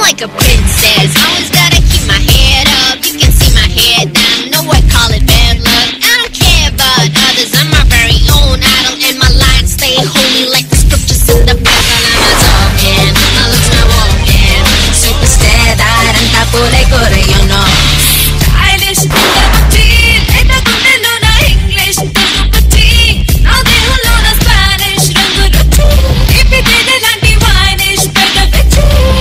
like a princess. Always gotta keep my head up. You can see my head down. No, I call it bad luck. I don't care about others. I'm my very own idol, and my lines stay holy like the scriptures in the Bible. I'm a talking, my looks not walking. Superstar, దారంతా పూలే కూరయును. Stylish, తెల్లబుచ్చి, లేత గుండెలోన English, తెలుగుబుచ్చి, నా దేహంలోన Spanish, రంగు రుచి. తీపి తేనె లాంటి Vinish, పెదవిచ్చి.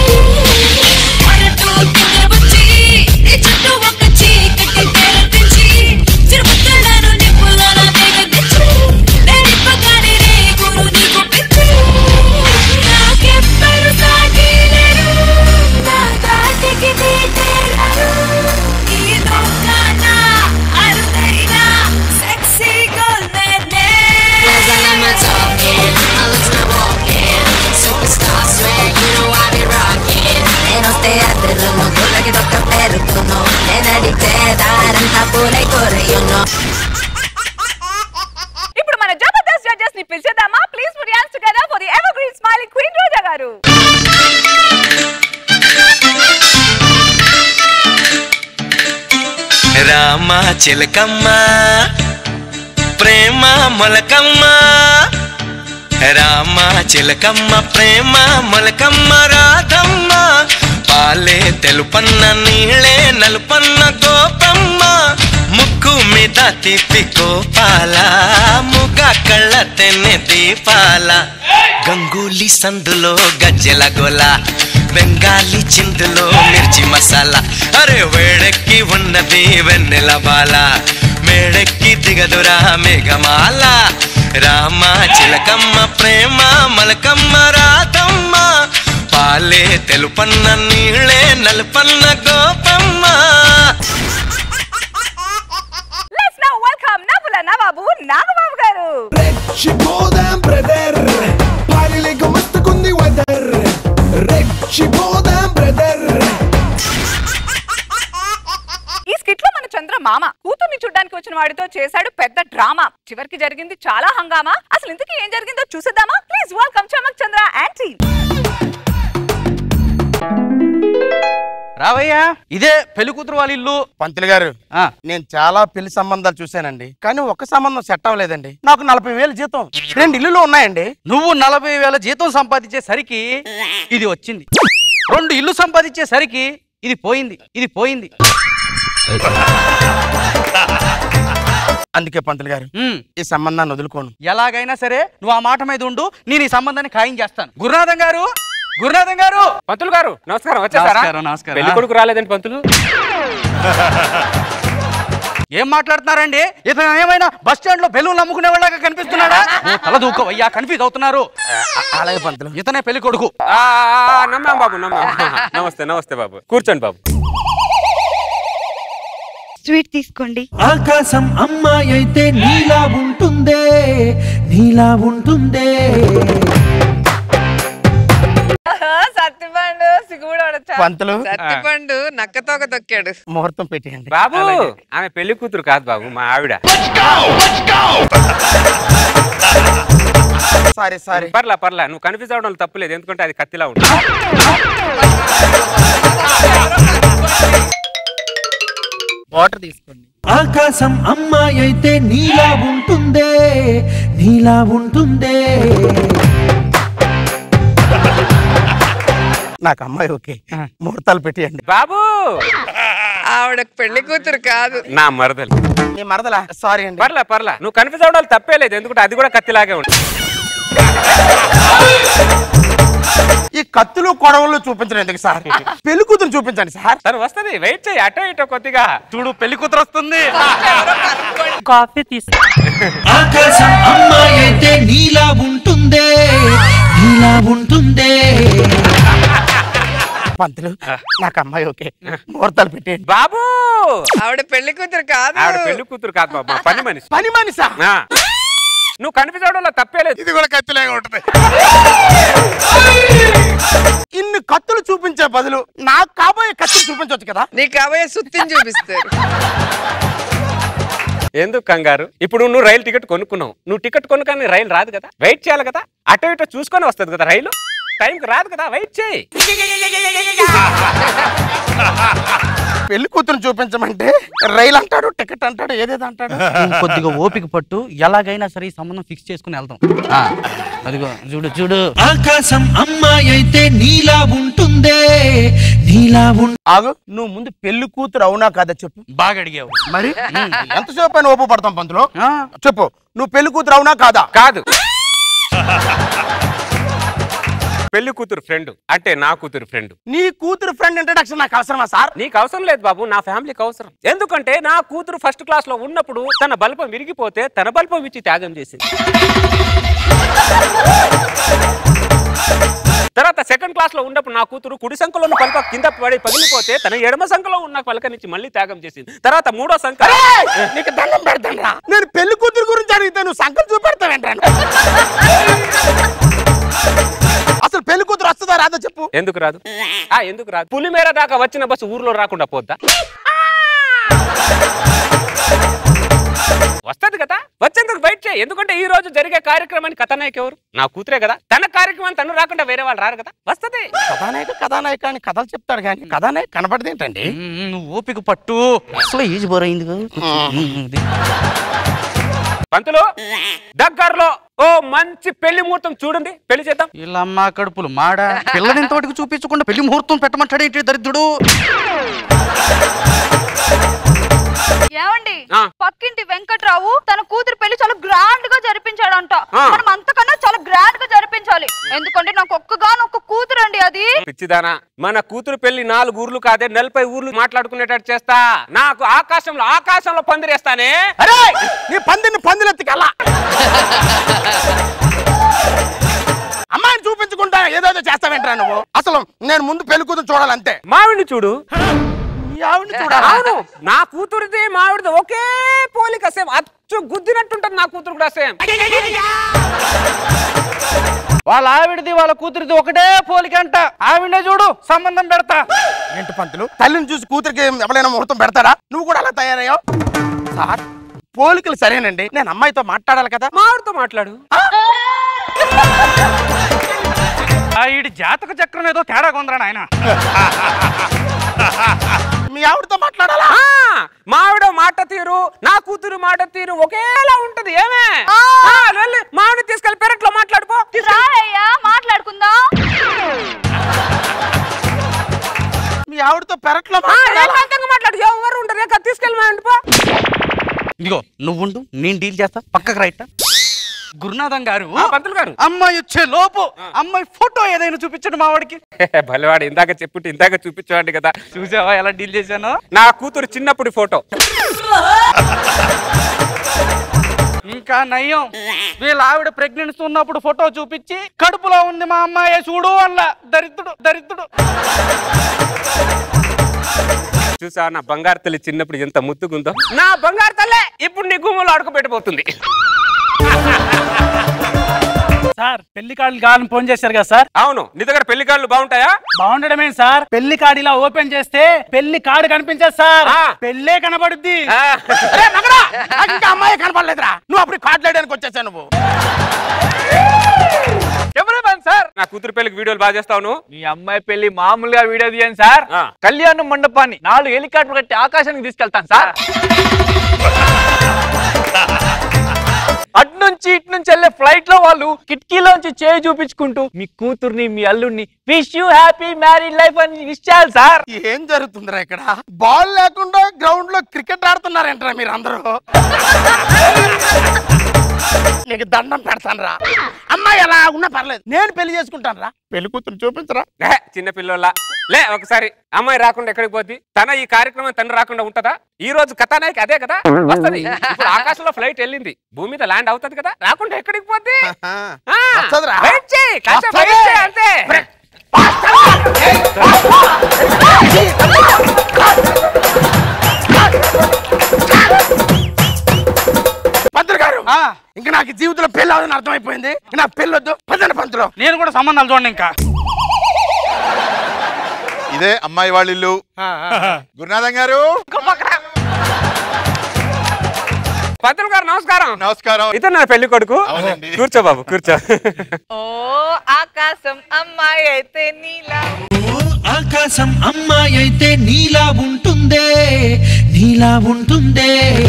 అరటు తింగరబుచ్చి, నీ చుట్టూ ఒక చీకటి తెరపించి, చిరుముద్దలను నిప్పులోన దిగదిచ్చి, నేనిప్పగానే రేగురు నీకు పిచ్చి. నాకెవ్వరు సాటి లేరు, నా దాటికి తీతేరారు. ఈ లోకాన అరుదైన sexy girl నేనే. Cause I'm a talking, my looks not walking. Superstar swag, you know I be rocking. నేను teatro, పూలకి దొక్క పెరుగును. నేను అడిగితే దారంతా పూలే కూరయును. ఇప్పుడు మన జబర్దస్త్ జడ్జెస్ ని పిలిచేద్దామా please put hands together for the evergreen smiling queen Roja garu Rama చిలకమ్మ ప్రేమ మొలకమ్మ రామ చిలకమ్మ ప్రేమ మొలకమ్మ రాధమ్మ పాలే తెలుపన్న నీళ్ళే నలుపన్న గోపమ్మ ముక్కు మీద తిప్పి గోపాల ముగ కళ్ళ తెన్నె దీపాల గంగూలీ సందులో గజ్జెల గోల బెంగాలీ చిందులో మిర్చి మసాలా అరే వేడెక్కి ఉన్నది వెన్నెల బాల మేడెక్కి దిగదురా మేఘమాల రామ చిలకమ్మ ప్రేమ మలకమ్మ రాధమ్మ పాలే తెలుపన్న నీళ్ళే నలుపన్న గోపమ్మ లెట్స్ నౌ వెల్కమ్ నవ్వుల నవాబు నాగబాబు గారు రెచ్చిపోదాం బ్రదర్ పారిలేక మస్తుకుంది వెదర్ రెచ్చిపోదాం బ్రదర్ ఈ స్కిట్ లో మన చంద్ర మామ కూతుర్ని చూడ్డానికి వచ్చిన వాడితో చేశాడు పెద్ద డ్రామా చివరికి జరిగింది చాలా హంగామా అసలు ఇంతకీ ఏం జరిగిందో చూసేద్దామా please welcome Chamak Chandra and team రావయ్యా ఇదే పెళ్లి కూతురు వాళ్ళ ఇల్లు పంతులు గారు ఆ, నేను చాలా పెళ్లి సంబంధాలు చూశానండి కానీ ఒక్క సంబంధం సెట్ అవ్వలేదండి నాకు నలభై వేలు జీతం రెండు ఇల్లులు ఉన్నాయండి నువ్వు నలభై వేల జీతం సంపాదించేసరికి ఇది వచ్చింది రెండు ఇల్లు సంపాదించేసరికి ఇది పోయింది ఇది పోయింది అందుకే పంతులు గారు ఉమ్, ఈ సంబంధాన్ని వదులుకోను ఎలాగైనా సరే నువ్వు ఆ మాట మీద ఉండు నేను ఈ సంబంధాన్ని ఖాయం చేస్తాను గురునాథం గారు గురునాథం గారు పంతులు గారు నమస్కారం వచ్చేసారా నమస్కారం, నమస్కారం. పెళ్లి కొడుకు రాలేదండి పంతులు ఏం మాట్లాడుతున్నారండి ఇతను ఏమైనా బస్ స్టాండ్ లో బెలూన్లు అమ్ముకునే వాళ్ళగా కనిపిస్తున్నాడా ఓ తల దూకోవయ్యా కన్ఫ్యూజ్ అవుతున్నారు అలాగే పంతులు ఇతనే పెళ్లి కొడుకు ఆ, ఆ, ఆ, నమ్మాం బాబు నమ్మాం నమస్తే నమస్తే బాబు కూర్చోండి బాబు స్వీట్ తీసుకోండి ఆకాశం అమ్మాయి అయితే నీలా ఉంటుందే నీలా ఉంటుందే సత్తిపండు సిగ్గుడు పంతులు సత్తిపండు నక్కతోక తొక్కాడు ముహూర్తం పెట్టేయండి బాబు ఆమె పెళ్లి కూతురు కాదు బాబు మా ఆవిడ సారీ సారీ పర్లా పర్లా నువ్వు కన్ఫ్యూజ్ అవడం తప్పులేదు ఎందుకంటే అది కత్తిలా ఉంటుంది వాటర్ తీసుకోండి ఆకాశం అమ్మాయి అయితే నీలా ఉంటుందే నీలా ఉంటుందే నాకు అమ్మాయి ఓకే ముహూర్తాలు పెట్టేయండి బాబు ఆవిడ పెళ్లి కూతురు కాదు నా మరదలు నీ మరదలా సారీ అండి పర్లా పర్లా నువ్వు కన్ఫ్యూజ్ అవడం తప్పే లేదు ఎందుకంటే అది కూడా కత్తిలాగే ఉంటుంది ఈ కత్తులు కొడవలు చూపించడం ఎందుకు సార్ పెళ్లి కూతురు చూపించండి సార్ తను వస్తది వెయిట్ చేయి అటో ఇటో కొద్దిగా చూడు పెళ్లి కూతురు వస్తుంది ఆకాశం అమ్మాయి అయితే నీలా ఉంటుందే నీలా ఉంటుందే పంతులు నాకు అమ్మాయి ఓకే ముహూర్తాలు పెట్టేయండి బాబు ఆవిడ పెళ్లి కూతురు కాదు ఆవిడ పెళ్లి కూతురు కాదు బాబు మా పని మనిషి పని మనిషా ఆ. నువ్వు కన్ఫ్యూజ్ అవడంలో తప్పే లేదు ఇది కూడా కత్తిలాగా ఉంటుంది ఇన్ని కత్తులు చూపించే బదులు నాకు కాబోయే కత్తులు చూపించవచ్చు కదా నీకు కాబోయే సుత్తిని చూపిస్తారు ఎందుకు కంగారు ఇప్పుడు నువ్వు రైలు టికెట్ కొనుక్కున్నావు నువ్వు టికెట్ కొనుక్కొని రైలు రాదు కదా వెయిట్ చేయాలి కదా అటో ఇటో చూసుకొని వస్తుంది కదా రైలు టైంకి రాదు కదా వెయిట్ చేయి పెళ్లి కూతురు చూపించమంటే రైలు అంటాడు టికెట్ అంటాడు ఏదేదో అంటాడు నువ్వు కొద్దిగా ఓపిక పట్టు ఎలాగైనా సరే ఈ సంబంధం ఫిక్స్ చేసుకుని వెళ్తాం ఆ, అదిగో చూడు చూడు ఆకాశం అమ్మాయి అయితే నీలా ఉంటుందే నీలా ఉం ఆగు నువ్వు ముందు పెళ్లి కూతురు అవునా కాదా చెప్పు బాగా అడిగావు మరి ఎంతసేపు పైన ఓపు పడతాం పంతులు ఆ, చెప్పు నువ్వు పెళ్లి కూతురు అవునా కాదా కాదు పెళ్లి కూతురు ఫ్రెండ్ అంటే నా కూతురు ఫ్రెండ్ నీ కూతురు ఫ్రెండ్ ఇంట్రడక్షన్ నాకు అవసరమా సార్ నీకు అవసరం లేదు బాబు నా ఫ్యామిలీకి అవసరం ఎందుకంటే నా కూతురు ఫస్ట్ క్లాస్ లో ఉన్నప్పుడు తన బల్పం విరిగిపోతే తన బల్పం ఇచ్చి త్యాగం చేసింది తర్వాత సెకండ్ క్లాస్ లో ఉన్నప్పుడు నా కూతురు కుడి సంఖలో ఉన్న పలక కింద పడి పగిలిపోతే తన ఎడమ సంఖలో ఉన్న పలకనిచ్చి మళ్ళీ త్యాగం చేసింది తర్వాత మూడో సంఖ నీకు దండం పెడతాను నేను పెళ్లి కూతురు గురించి అడిగితే నువ్వు సంకల్ చూపెడతావేంటాను అసలు పెళ్లి కూతురు వస్తుందా రాదా చెప్పు ఎందుకు రాదు ఆ ఎందుకు రాదు పులిమేర దాకా వచ్చిన బస్సు ఊర్లో రాకుండా పోద్దా వస్తది కదా వచ్చేందుకు వెయిట్ చేయి ఎందుకంటే ఈ రోజు జరిగే కార్యక్రమానికి కథనాయకు ఎవరు నా కూతురే కదా తన కార్యక్రమం తను రాకుండా వేరే వాళ్ళు రారు కదా వస్తది కథానాయక కథానాయక అని కథలు చెప్తాడు కానీ కథానాయక కనపడదు ఏంటండి ఉమ్, నువ్వు ఓపిక పట్టు అసలు ఏజ్ బోర్ అయింది కదా. ఉమ్, ఇది. పంతులు దగ్గరలో ఓ మంచి పెళ్లి ముహూర్తం చూడండి పెళ్లి చేద్దాం వీళ్ళమ్మ కడుపులు మాడ పిల్లని ఇంతవరకు చూపించకుండా పెళ్లి ముహూర్తం పెట్టమంటాడు ఏంటి దరిద్రుడు ఏమండి ఆ. పక్కింటి వెంకట్రావు తన కూతురు పెళ్లి చాలా గ్రాండ్ గా జరిపించాడంట ఆ. మనం అంతకన్నా చాలా గ్రాండ్ గా జరిపించాలి ఎందుకంటే నాకు ఒక్కగాను ఒక్క కూతురు అండి అది పిచ్చిదానా మన కూతురు పెళ్లి నాలుగు ఊర్లు కాదే నలభై ఊర్లు మాట్లాడుకునేటట్టు చేస్తా నాకు ఆకాశంలో ఆకాశంలో పందిరేస్తానే అరే నీ పందిని పందిలెత్తికెళ్ళా అమ్మాయిని చూపించుకుంటా ఏదేదో చేస్తావేంట్రా నువ్వు అసలు నేను ముందు పెళ్లి కూతురు చూడాలంతే మావిడిని చూడు ఈ ఆవిడని చూడాలా అవును నా కూతురిది మావిడిది ఒకే పోలిక సేమ్ అచ్చు గుద్దినట్టుంటది నా కూతురు కూడా సేమ్ వాళ్ళ ఆవిడది వాళ్ళ కూతురిది ఒకటే పోలిక అంట ఆవిడే చూడు సంబంధం పెడతా ఏంటి పంతులు తల్లిని చూసి కూతురికి ఎవరైనా ముహూర్తం పెడతారా నువ్వు కూడా అలా తయారయ్యావు సార్ పోలికలు సరేనండి నేను అమ్మాయితో మాట్లాడాలి కదా మావిడితో మాట్లాడు ఆ ఈడి జాతక చక్రం ఏదో తేడా కొందరా నాయన మీ ఆవిడతో మాట్లాడాలా ఆ, మావిడ మాట తీరు నా కూతురు మాట తీరు ఒకేలా ఉంటది ఏమే ఆ. ఆ, వెళ్ళి మావిడి తీసుకెళ్లి పెరట్లో మాట్లాడుకో రాయ్యా మాట్లాడుకుందాం మీ ఆవిడతో పెరట్లో ఆ, మాట్లాడాలా? ఏకాంతంగా మాట్లాడు ఎవరు ఉంటారు ఏక తీసుకెళ్ళి మా ఇంటిపో ఇదిగో నువ్వుండు నేను డీల్ చేస్తా పక్కకు రైట్ గురునాథం గారు ఆ, పంతులు గారు అమ్మాయి వచ్చే లోపు అమ్మాయి ఫోటో ఏదైనా చూపించండి మా వాడికి భలేవాడు ఇందాక చెప్పుంటే ఇందాక చూపించేవాడి కదా చూసావా ఎలా డీల్ చేశాను నా కూతురు చిన్నప్పుడు ఫోటో ఇంకా నయ్యం వీళ్ళ ఆవిడ ప్రెగ్నెన్సీ ఉన్నప్పుడు ఫోటో చూపించి కడుపులో ఉంది మా అమ్మాయి చూడు అల్ల దరిద్రుడు దరిద్రుడు చూసా నా బంగారు తల్లి చిన్నప్పుడు ఎంత ముద్దుగుందో నా బంగారు తల్లే ఇప్పుడు నీ గుమ్మలో అడుగుపెట్టబోతుంది సార్ పెళ్లి కార్డులు కావాలని ఫోన్ చేశారు కదా సార్ అవును నీ దగ్గర పెళ్లి కార్డులు బాగుంటాయా బాగుండడమే సార్ పెళ్లి కార్డు ఇలా ఓపెన్ చేస్తే పెళ్లి కార్డు కనిపించదు సార్ ఆ. పెళ్ళే కనబడుద్ది ఆ, అరే మగడా నాకు ఇంకా అమ్మాయి కనపడలేదురా నువ్వు అప్పుడు కాట్లేయడానికి వచ్చేసావు నువ్వు కెమెరామ్యాన్ సార్ నా కూతురు పెళ్లికి వీడియోలు బాగా చేస్తావు మీ అమ్మాయి పెళ్లి మామూలుగా వీడియో తీయండి సార్ ఆ. కళ్యాణ మండపాన్ని నాలుగు హెలికాప్టర్ కట్టి ఆకాశానికి తీసుకెళ్తాను సార్ అటు నుంచి ఇటు నుంచి వెళ్ళే ఫ్లైట్ లో వాళ్ళు కిటికీలోంచి చేయి చూపించుకుంటూ మీ కూతుర్ని మీ అల్లుడిని wish you happy married life అని విష్ చేయాలి సార్ ఏం జరుగుతుందిరా ఇక్కడ బాల్ లేకుండా గ్రౌండ్ లో క్రికెట్ ఆడుతున్నారంటరా మీరు అందరూ నీకు దండం పెడతాను రా అమ్మాయి ఎలా ఉన్నా పర్లేదు నేను పెళ్లి చేసుకుంటాను రా పెళ్లి కూతురు చూపించరా ఏ, చిన్న పిల్లోళ్ళ లే ఒకసారి అమ్మాయి రాకుండా ఎక్కడికి పోద్ది తన ఈ కార్యక్రమం తను రాకుండా ఉంటదా ఈ రోజు కథానాయకి అదే కదా వస్తది ఇప్పుడు ఆకాశంలో ఫ్లైట్ వెళ్ళింది భూమి మీద ల్యాండ్ అవుతది కదా రాకుండా ఎక్కడికి పోద్ది ఆ, వస్తదిరా. wait చేయి, కాసేపు వస్తది. wait చేయి అంతే పంతులు గారు ఆ, ఇంకా నాకు ఈ జీవితంలో పెళ్లి అవుదని అర్థమైపోయింది ఇంకా నాకు పెళ్లి వద్దు పదండి పంతులు నేను కూడా సంబంధాలు చూడండి ఇంకా ఇదే అమ్మాయి వాళ్ళ ఇల్లు గురునాథం గారు పంతులు గారు నమస్కారం నమస్కారం ఇతను నా పెళ్లి కొడుకు అవునండి. కూర్చో బాబు కూర్చో ఓ ఆకాశం అమ్మాయి అయితే నీలా ఓ ఆకాశం అమ్మాయి అయితే నీలా ఉంటుందే నీలా ఉంటుందే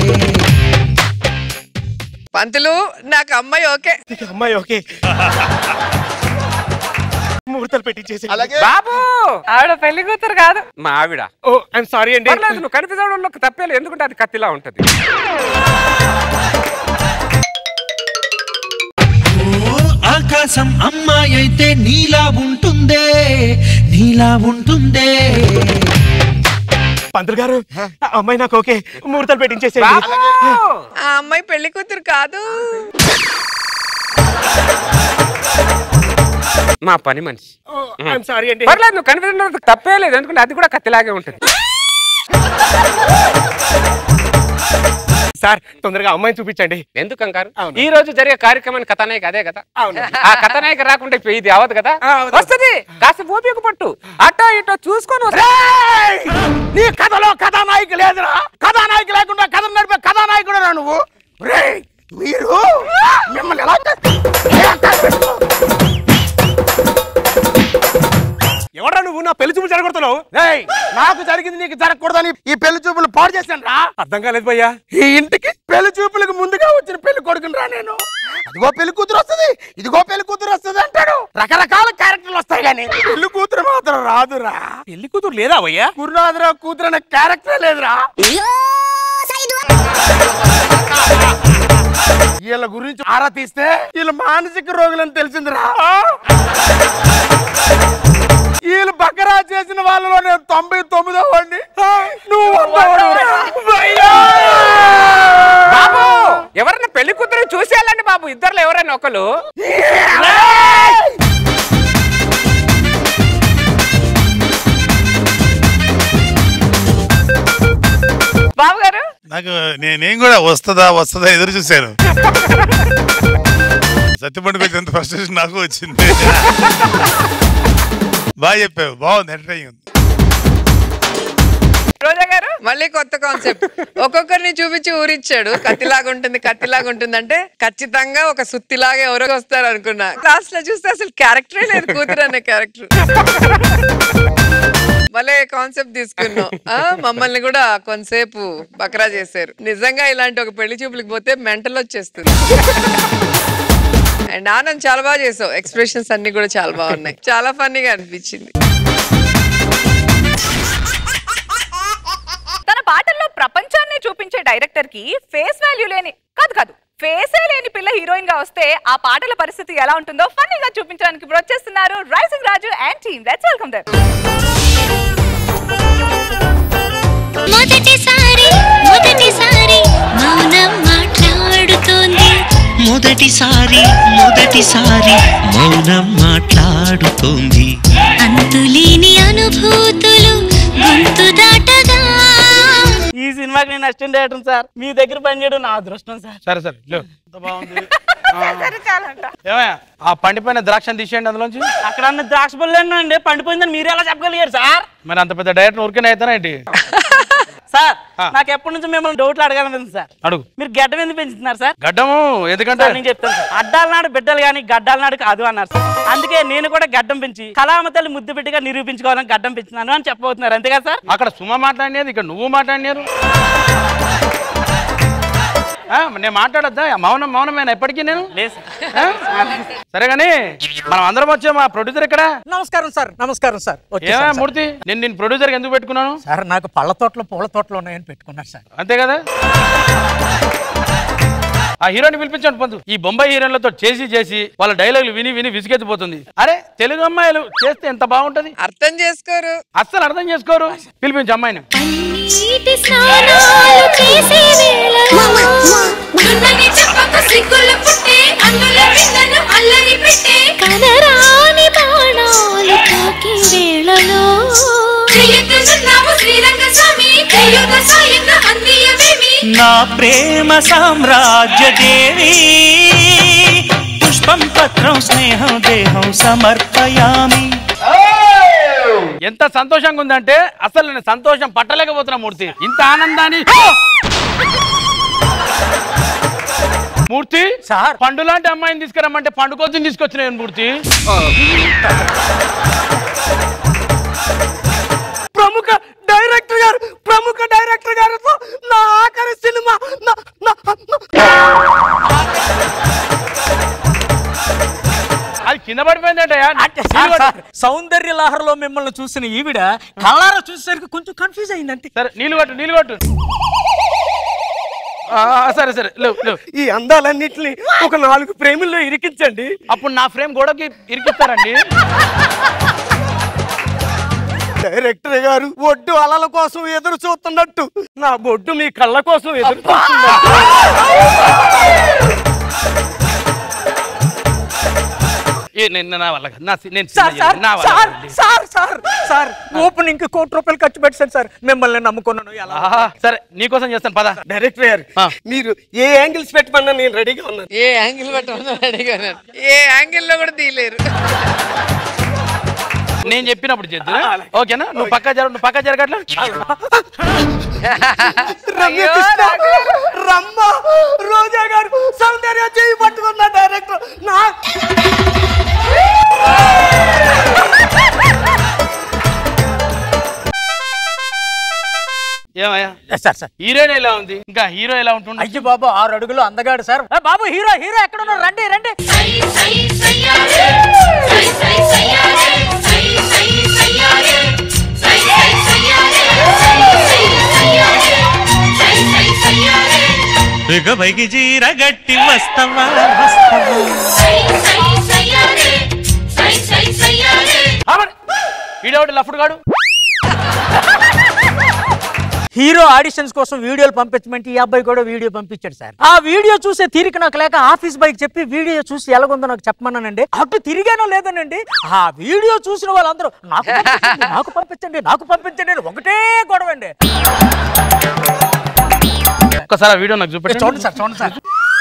పంతులు నాకు అమ్మాయి ఓకే అమ్మాయి ఓకే ముహూర్తాలు పెట్టించేసి అలాగే బాబు ఆవిడ పెళ్లి కూతురు కాదు మా ఆవిడ ఓ ఐఎమ్ సారీ అండి పర్లేదు నువ్వు కనిపించడంలో తప్పేలేదు ఎందుకంటే అది కత్తిలా ఉంటది ఓ ఆకాశం అమ్మాయి అయితే నీలా ఉంటుందే నీలా ఉంటుందే పంతులు గారు ఆ అమ్మాయి నాకు ఓకే ముహూర్తాలు పెట్టించేసి బాబు ఆ అమ్మాయి పెళ్లి కూతురు కాదు మా పని మనిషి ఐఎమ్ సారీ అండి పర్లేదు నువ్వు కనిపించడంలో తప్పే లేదు ఎందుకంటే అది కూడా కత్తిలాగే ఉంటుంది సార్ తొందరగా అమ్మాయిని చూపించండి ఎందుకు కంగారు అవును. ఈ రోజు జరిగే కార్యక్రమానికి కథానాయక అదే కదా అవును. ఆ కథానాయక రాకుంటే ఇప్పుడు ఇది అవదు కదా ఆ, అవదు. వస్తుంది కాస్త ఓపిక పట్టు అటో ఇటో చూసుకొని వస్తా. రేయ్! నీ కథలో కథానాయకు లేదురా కథానాయకు లేకుండా కథ నడిపే కథానాయకుడు రా నువ్వు రేయ్ మీరు మిమ్మల్ని ఎలా ఎవరా నువ్వు నా పెళ్లి చూపులు జరగొడుతున్నావు రేయ్ నాకు జరిగింది నీకు జరగకూడదని ఈ పెళ్లి చూపులు పాడు చేశాను రా అర్థం కాలేదు భయ్యా ఈ ఇంటికి పెళ్లి చూపులకు ముందుగా వచ్చిన పెళ్లి కొడుకుని రా నేను అదిగో పెళ్లి కూతురు వస్తుంది ఇదిగో పెళ్లి కూతురు వస్తుంది అంటాడు రకరకాల క్యారెక్టర్లు వస్తాయి కానీ పెళ్లి కూతురు మాత్రం రాదురా పెళ్లి కూతురు లేదా భయ్యా గురునాథరావు కూతురు అనే క్యారెక్టర్ లేదురా వీళ్ళ గురించి ఆరా తీస్తే వీళ్ళ మానసిక రోగులని తెలిసిందిరా వీళ్ళు బకరా చేసిన వాళ్ళలో నేను తొంభై తొమ్మిదో వాడిని నువ్వు వందోడివిరా. భయ్యా! బాబు ఎవరైనా పెళ్లి కూతురు చూసి వెళ్ళండి బాబు ఇద్దరు ఎవరైనా ఒకరు బాబు గారు నాకు నే- నేను కూడా వస్తుందా వస్తుందా ఎదురు చూశాను సత్యపండు పెట్టినంత ఫ్రస్ట్రేషన్ నాకు వచ్చింది బాగా చెప్పావు బాగుంది ఎంటర్టైనింగ్ ఉంది రోజా గారు మళ్ళీ కొత్త కాన్సెప్ట్ ఒక్కొక్కరిని చూపించి ఊరిచ్చాడు కత్తిలాగా ఉంటుంది కత్తిలాగా ఉంటుంది అంటే ఖచ్చితంగా ఒక సుత్తిలాగా ఎవరో వస్తారు అనుకున్నా క్లాస్ లో చూస్తే అసలు క్యారెక్టరే లేదు కూతురు అనే క్యారెక్టర్ భలే కాన్సెప్ట్ తీసుకున్నాం ఆ, మమ్మల్ని కూడా కొంతసేపు బకరా చేశారు నిజంగా ఇలాంటి ఒక పెళ్లి చూపులకు పోతే మెంటల్ వచ్చేస్తుంది అండ్ ఆనంద్ చాలా బాగా చేసావు ఎక్స్ప్రెషన్స్ అన్ని కూడా చాలా బాగున్నాయి చాలా ఫన్నీగా అనిపించింది తన పాటల్లో ప్రపంచాన్ని చూపించే డైరెక్టర్ కి ఫేస్ వాల్యూ లేని కాదు కాదు ఫేసే లేని పిల్ల హీరోయిన్ గా వస్తే ఆ పాటల పరిస్థితి ఎలా ఉంటుందో ఫన్నీగా చూపించడానికి ఇప్పుడు వచ్చేస్తున్నారు rising Raju and team let's welcome them మొదటిసారి మొదటిసారి మౌనం మాట్లాడుతోంది మొదటిసారి మొదటిసారి మౌనం మాట్లాడుతోంది అంతులేని అనుభూతులు గొంతు దాటగా ఈ సినిమాకి నేను అసిస్టెంట్ డైరెక్టర్ సార్ మీ దగ్గర పనిచేయడం నా అదృష్టం సార్ సరే సరే లేవు ఎంత బాగుంది ఏమయ్యా ఆ పండిపోయిన ద్రాక్షను తీసేయండి అందులోంచి అక్కడ అన్న ద్రాక్ష పళ్ళు అండి పండిపోయిందని మీరు ఎలా చెప్పగలిగారు సార్ మరి అంత పెద్ద డైరెక్టర్ ఊరికే అవుతానా ఏంటి సార్ నాకు ఎప్పటి నుంచి మిమ్మల్ని డౌట్లు అడగాలని సార్ అడుగు మీరు గడ్డం ఎందుకు పెంచుతున్నారు సార్ గడ్డము ఎందుకంటే సార్ నేను చెప్తాను సార్ అడ్డాల నాడు బిడ్డలు కానీ గడ్డాల నాడు కాదు అన్నారు సార్ అందుకే నేను కూడా గడ్డం పెంచి కళామతల్లి ముద్దు బిడ్డగా నిరూపించుకోవాలని గడ్డం పెంచుతున్నాను అని చెప్పబోతున్నారు అంతే కదా సార్ అక్కడ సుమ మాట్లాడినది ఇక్కడ నువ్వు మాట్లాడినారు ఆ, నేను మాట్లాడద్దా మౌనం మౌనమేనా ఎప్పటికీ నేను ఆ? సరే కానీ మనం అందరం వచ్చే మా ప్రొడ్యూసర్ ఇక్కడ నమస్కారం సార్ నమస్కారం సార్ వచ్చేసాను ఏమా సార్. మూర్తి నేను నేను ప్రొడ్యూసర్ ఎందుకు పెట్టుకున్నాను సార్ నాకు పళ్ళ తోటలో పూల తోటలు ఉన్నాయని పెట్టుకున్నారు సార్ అంతే కదా ఆ హీరోని పిలిపించండి పొందు ఈ బొంబాయి హీరోయిన్లతో చేసి చేసి వాళ్ళ డైలాగులు విని విని విసిగెత్తిపోతుంది అరే తెలుగు అమ్మాయిలు చేస్తే ఎంత బాగుంటది అర్థం చేసుకోరు అస్సలు అర్థం చేసుకోరు పిలిపించు అమ్మాయిని నీటి స్నానాలు చేసే వేళలో ఉన్నది చెప్పకు సిగ్గులు పుట్టే అందులో పిల్లలు అల్లరి పెట్టే కనరాని బాణాలు తాకే వేళలో చెయ్యొద్దున్నావు శ్రీరంగ స్వామి చెయ్యొద్దు సాయంగా అందియవేమి నా ప్రేమ సామ్రాజ్య దేవి పుష్పం పత్రం స్నేహం దేహం సమర్పయామి ఎంత సంతోషంగా ఉందంటే అసలు నేను సంతోషం పట్టలేకపోతున్నా మూర్తి ఇంత ఆనందాన్ని మూర్తి సార్ పండు లాంటి అమ్మాయిని తీసుకురమ్మంటే పండు కోసం తీసుకొచ్చిన మూర్తి ప్రముఖ డైరెక్టర్ గారు ప్రముఖ డైరెక్టర్ గారితో నా ఆఖరి సినిమా నా- నా- నా- అది కింద పడిపోయిందంటయ్యా సౌందర్య లహరిలో మిమ్మల్ని చూసిన ఈవిడ కళ్ళారా చూసేసరికి కొంచెం కన్ఫ్యూజ్ అయిందంటే సరే నీళ్ళు కొట్టు నీళ్ళు కొట్టు ఆ, సరే సరే లేవు లేవు ఈ అందాలన్నింటినీ ఒక నాలుగు ప్రేముల్లో ఇరికించండి అప్పుడు నా ఫ్రేమ్ గోడకి ఇరికిస్తారండి డైరెక్టర్ గారు ఒడ్డు అలల కోసం ఎదురు చూస్తున్నట్టు నా బొడ్డు మీ కళ్ళ కోసం ఎదురు చూస్తున్నట్టు ఏ, నేను నా వల్ల కాదు. నా సి- నేను సార్ సినిమా సార్ చేయను. నా వల్ల సార్ కాదండి. సార్ సార్ సార్ ఓపెనింగ్ కి కోటి రూపాయలు ఖర్చు పెట్టాను సార్ మిమ్మల్ని నమ్ముకున్నాను ఎలా ఆహా, సరే నీకోసం చేస్తాను పద డైరెక్టర్ గారు మీరు ఏ యాంగిల్స్ పెట్టమన్నా నేను రెడీగా ఉన్నాను ఏ యాంగిల్ పట్టమన్నా అడిగాను ఏ యాంగిల్ లో కూడా తీయలేరు నేను చెప్పినప్పుడు చేద్దు ఓకేనా నువ్వు పక్క జర నువ్వు పక్క జరగట్లా రమ్య కృష్ణ, రమ్మ రోజా గారు సౌందర్య చేయి పట్టుకున్న డైరెక్టర్ నా ఏమయ్యా సార్ సార్ హీరోయిన్ ఎలా ఉంది ఇంకా హీరో ఎలా ఉంటుంది అయ్యి బాబు ఆరు అడుగులు అందగాడు సార్ ఏ బాబు హీరో హీరో ఎక్కడ ఉన్నారు రండి రండి బిగబైగి జీర గట్టి వస్తవా వస్తవా ఈడోటి లఫ్డ్ గాడు హీరో ఆడిషన్స్ కోసం వీడియోలు పంపించమంటే ఈ అబ్బాయి కూడా వీడియో పంపించాడు సార్ ఆ వీడియో చూసే తీరిక నాకు లేక ఆఫీస్ బైక్ చెప్పి వీడియో చూసి ఎలాగుందో నాకు చెప్పమన్నానండి అటు తిరిగానో లేదనండి ఆ వీడియో చూసిన వాళ్ళందరూ నాకు పంపించండి, నాకు పంపించండి నాకు పంపించండి అని ఒకటే గొడవ అండి ఒక్కసారి ఆ వీడియో నాకు చూపెట్టి చూడండి సార్ చూడండి సార్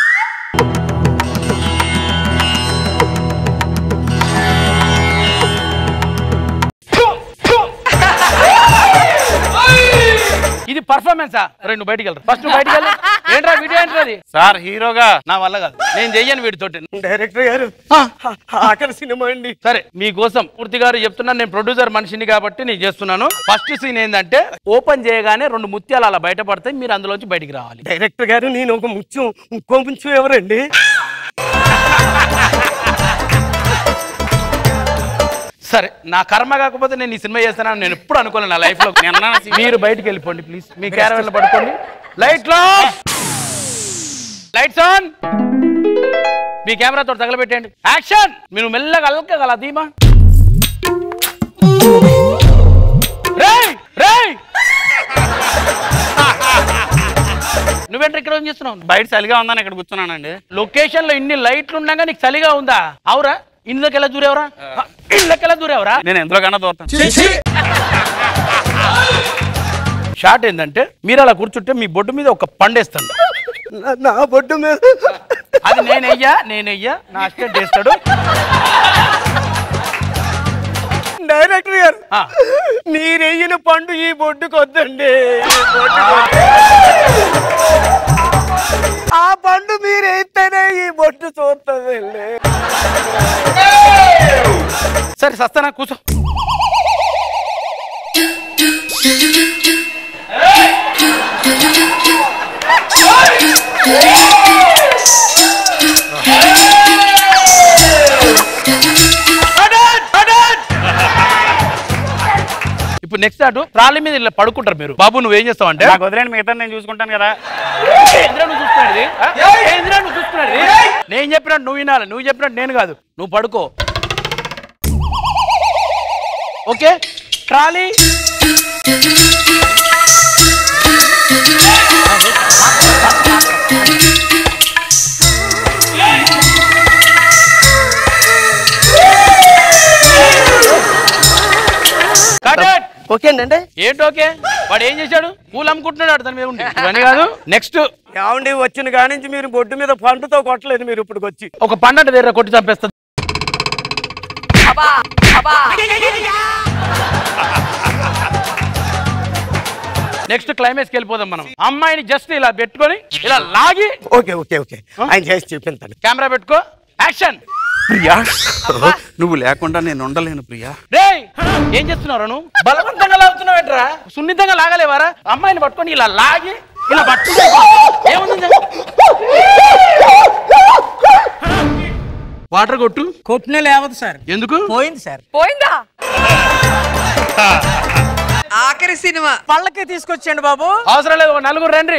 ఇది పర్ఫార్మెన్సా రెండు బయటికి వెళ్తారు ఫస్ట్ నువ్వు బయటికి వెళ్ళు ఏంట్రా వీడియో ఏంట్రా అది సార్ హీరోగా నా వల్ల కాదు నేను చెయ్యను వీడితోటి డైరెక్టర్ గారు ఆఖరి సినిమా అండి సరే మీకోసం పూర్తి గారు చెప్తున్నాను నేను ప్రొడ్యూసర్ మనిషిని కాబట్టి నేను చేస్తున్నాను ఫస్ట్ సీన్ ఏంటంటే ఓపెన్ చేయగానే రెండు ముత్యాలు అలా బయటపడతాయి మీరు అందులోంచి బయటికి రావాలి డైరెక్టర్ గారు నేను ఒక ముత్యం ఇంకో ముత్యం ఎవరండి సరే నా కర్మ కాకపోతే నేను ఈ సినిమా చేస్తానని నేను ఎప్పుడు అనుకోలేదు నా లైఫ్ లో నేను అన్నాను, మీరు బయటికి వెళ్ళిపోండి ప్లీజ్ మీ క్యారవెన్ లో పడుకోండి లైట్ లో లైట్స్ ఆన్ మీ కెమెరాతో తగలబెట్టండి యాక్షన్ మీరు మెల్లగా అలకగల ధీమా రేయ్ రేయ్ నువ్వేంటి ఇక్కడ ఏం చేస్తున్నావు బయట చలిగా ఉందని ఇక్కడ కూర్చున్నానండి లొకేషన్ లో ఇన్ని లైట్లు ఉండగా నీకు చలిగా ఉందా అవురా ఇందులోకి ఎలా దూరేవరా ఇళ్ళకి ఎలా దూరేవరా నేను ఎందులో కన్నా దూరతాను షార్ట్ ఏంటంటే మీరు అలా కూర్చుంటే మీ బొడ్డు మీద ఒక పండేస్తాను నా- నా బొడ్డు మీద అది నేనయ్యా నేనయ్యా నా అసిస్టెంట్ చేస్తాడు డైరెక్టర్ గారు మీరెయ్యిన పండు ఈ బొడ్డుకు వద్దండి ఈ బొడ్డుకు వద్దు. ఆ పండు మీరు అయితేనే ఈ బొట్టు చూస్తుందండి సరే సస్తానా కూర్చో ఇప్పుడు నెక్స్ట్ అటు ట్రాలీ మీద ఇలా పడుకుంటారు మీరు బాబు నువ్వేం చేస్తావు అంటే నాకు వదిలేండి మిగతా నేను చూసుకుంటాను కదా ఏంద్రా నువ్వు చూసుకునేది ఆ? ఏంద్రా నువ్వు చూసుకునేది నేను చెప్పినట్టు నువ్వు వినాలి నువ్వు చెప్పినట్టు నేను కాదు నువ్వు పడుకో ఓకే ట్రాలీ ఓకేనండి ఏంటి ఓకే వాడు ఏం చేశాడు పూలు అమ్ముకుంటున్నాడు దాని మీద ఉండి ఇవన్నీ కాదు నెక్స్ట్ ఏమండి వచ్చిన కాడి నుంచి మీరు బొడ్డు మీద పండుతో కొట్టలేదు మీరు ఇప్పుడు వచ్చి ఒక పండంట దగ్గర కొట్టి చంపేస్తుంది నెక్స్ట్ క్లైమాక్స్ వెళ్ళిపోదాం మనం అమ్మాయిని జస్ట్ ఇలా పెట్టుకొని ఇలా లాగి ఓకే ఓకే ఓకే ఆయన చేసి చూపించండి కెమెరా పెట్టుకో యాక్షన్ ప్రియా నువ్వు లేకుండా నేను ఉండలేను ప్రియా రేయ్ ఏం చేస్తున్నావు నువ్వు బలవంతంగా లాగుతున్నావేంట్రా సున్నితంగా లాగలేవారా అమ్మాయిని పట్టుకొని ఇలా లాగి ఇలా పట్టుకుంటే ఏముంది వాటర్ కొట్టు కొట్టిన లేవదు సార్ ఎందుకు పోయింది సార్ పోయిందా ఆఖరి సినిమా పళ్ళకి తీసుకొచ్చేయండి బాబు అవసరం లేదు ఒక నలుగురు రండి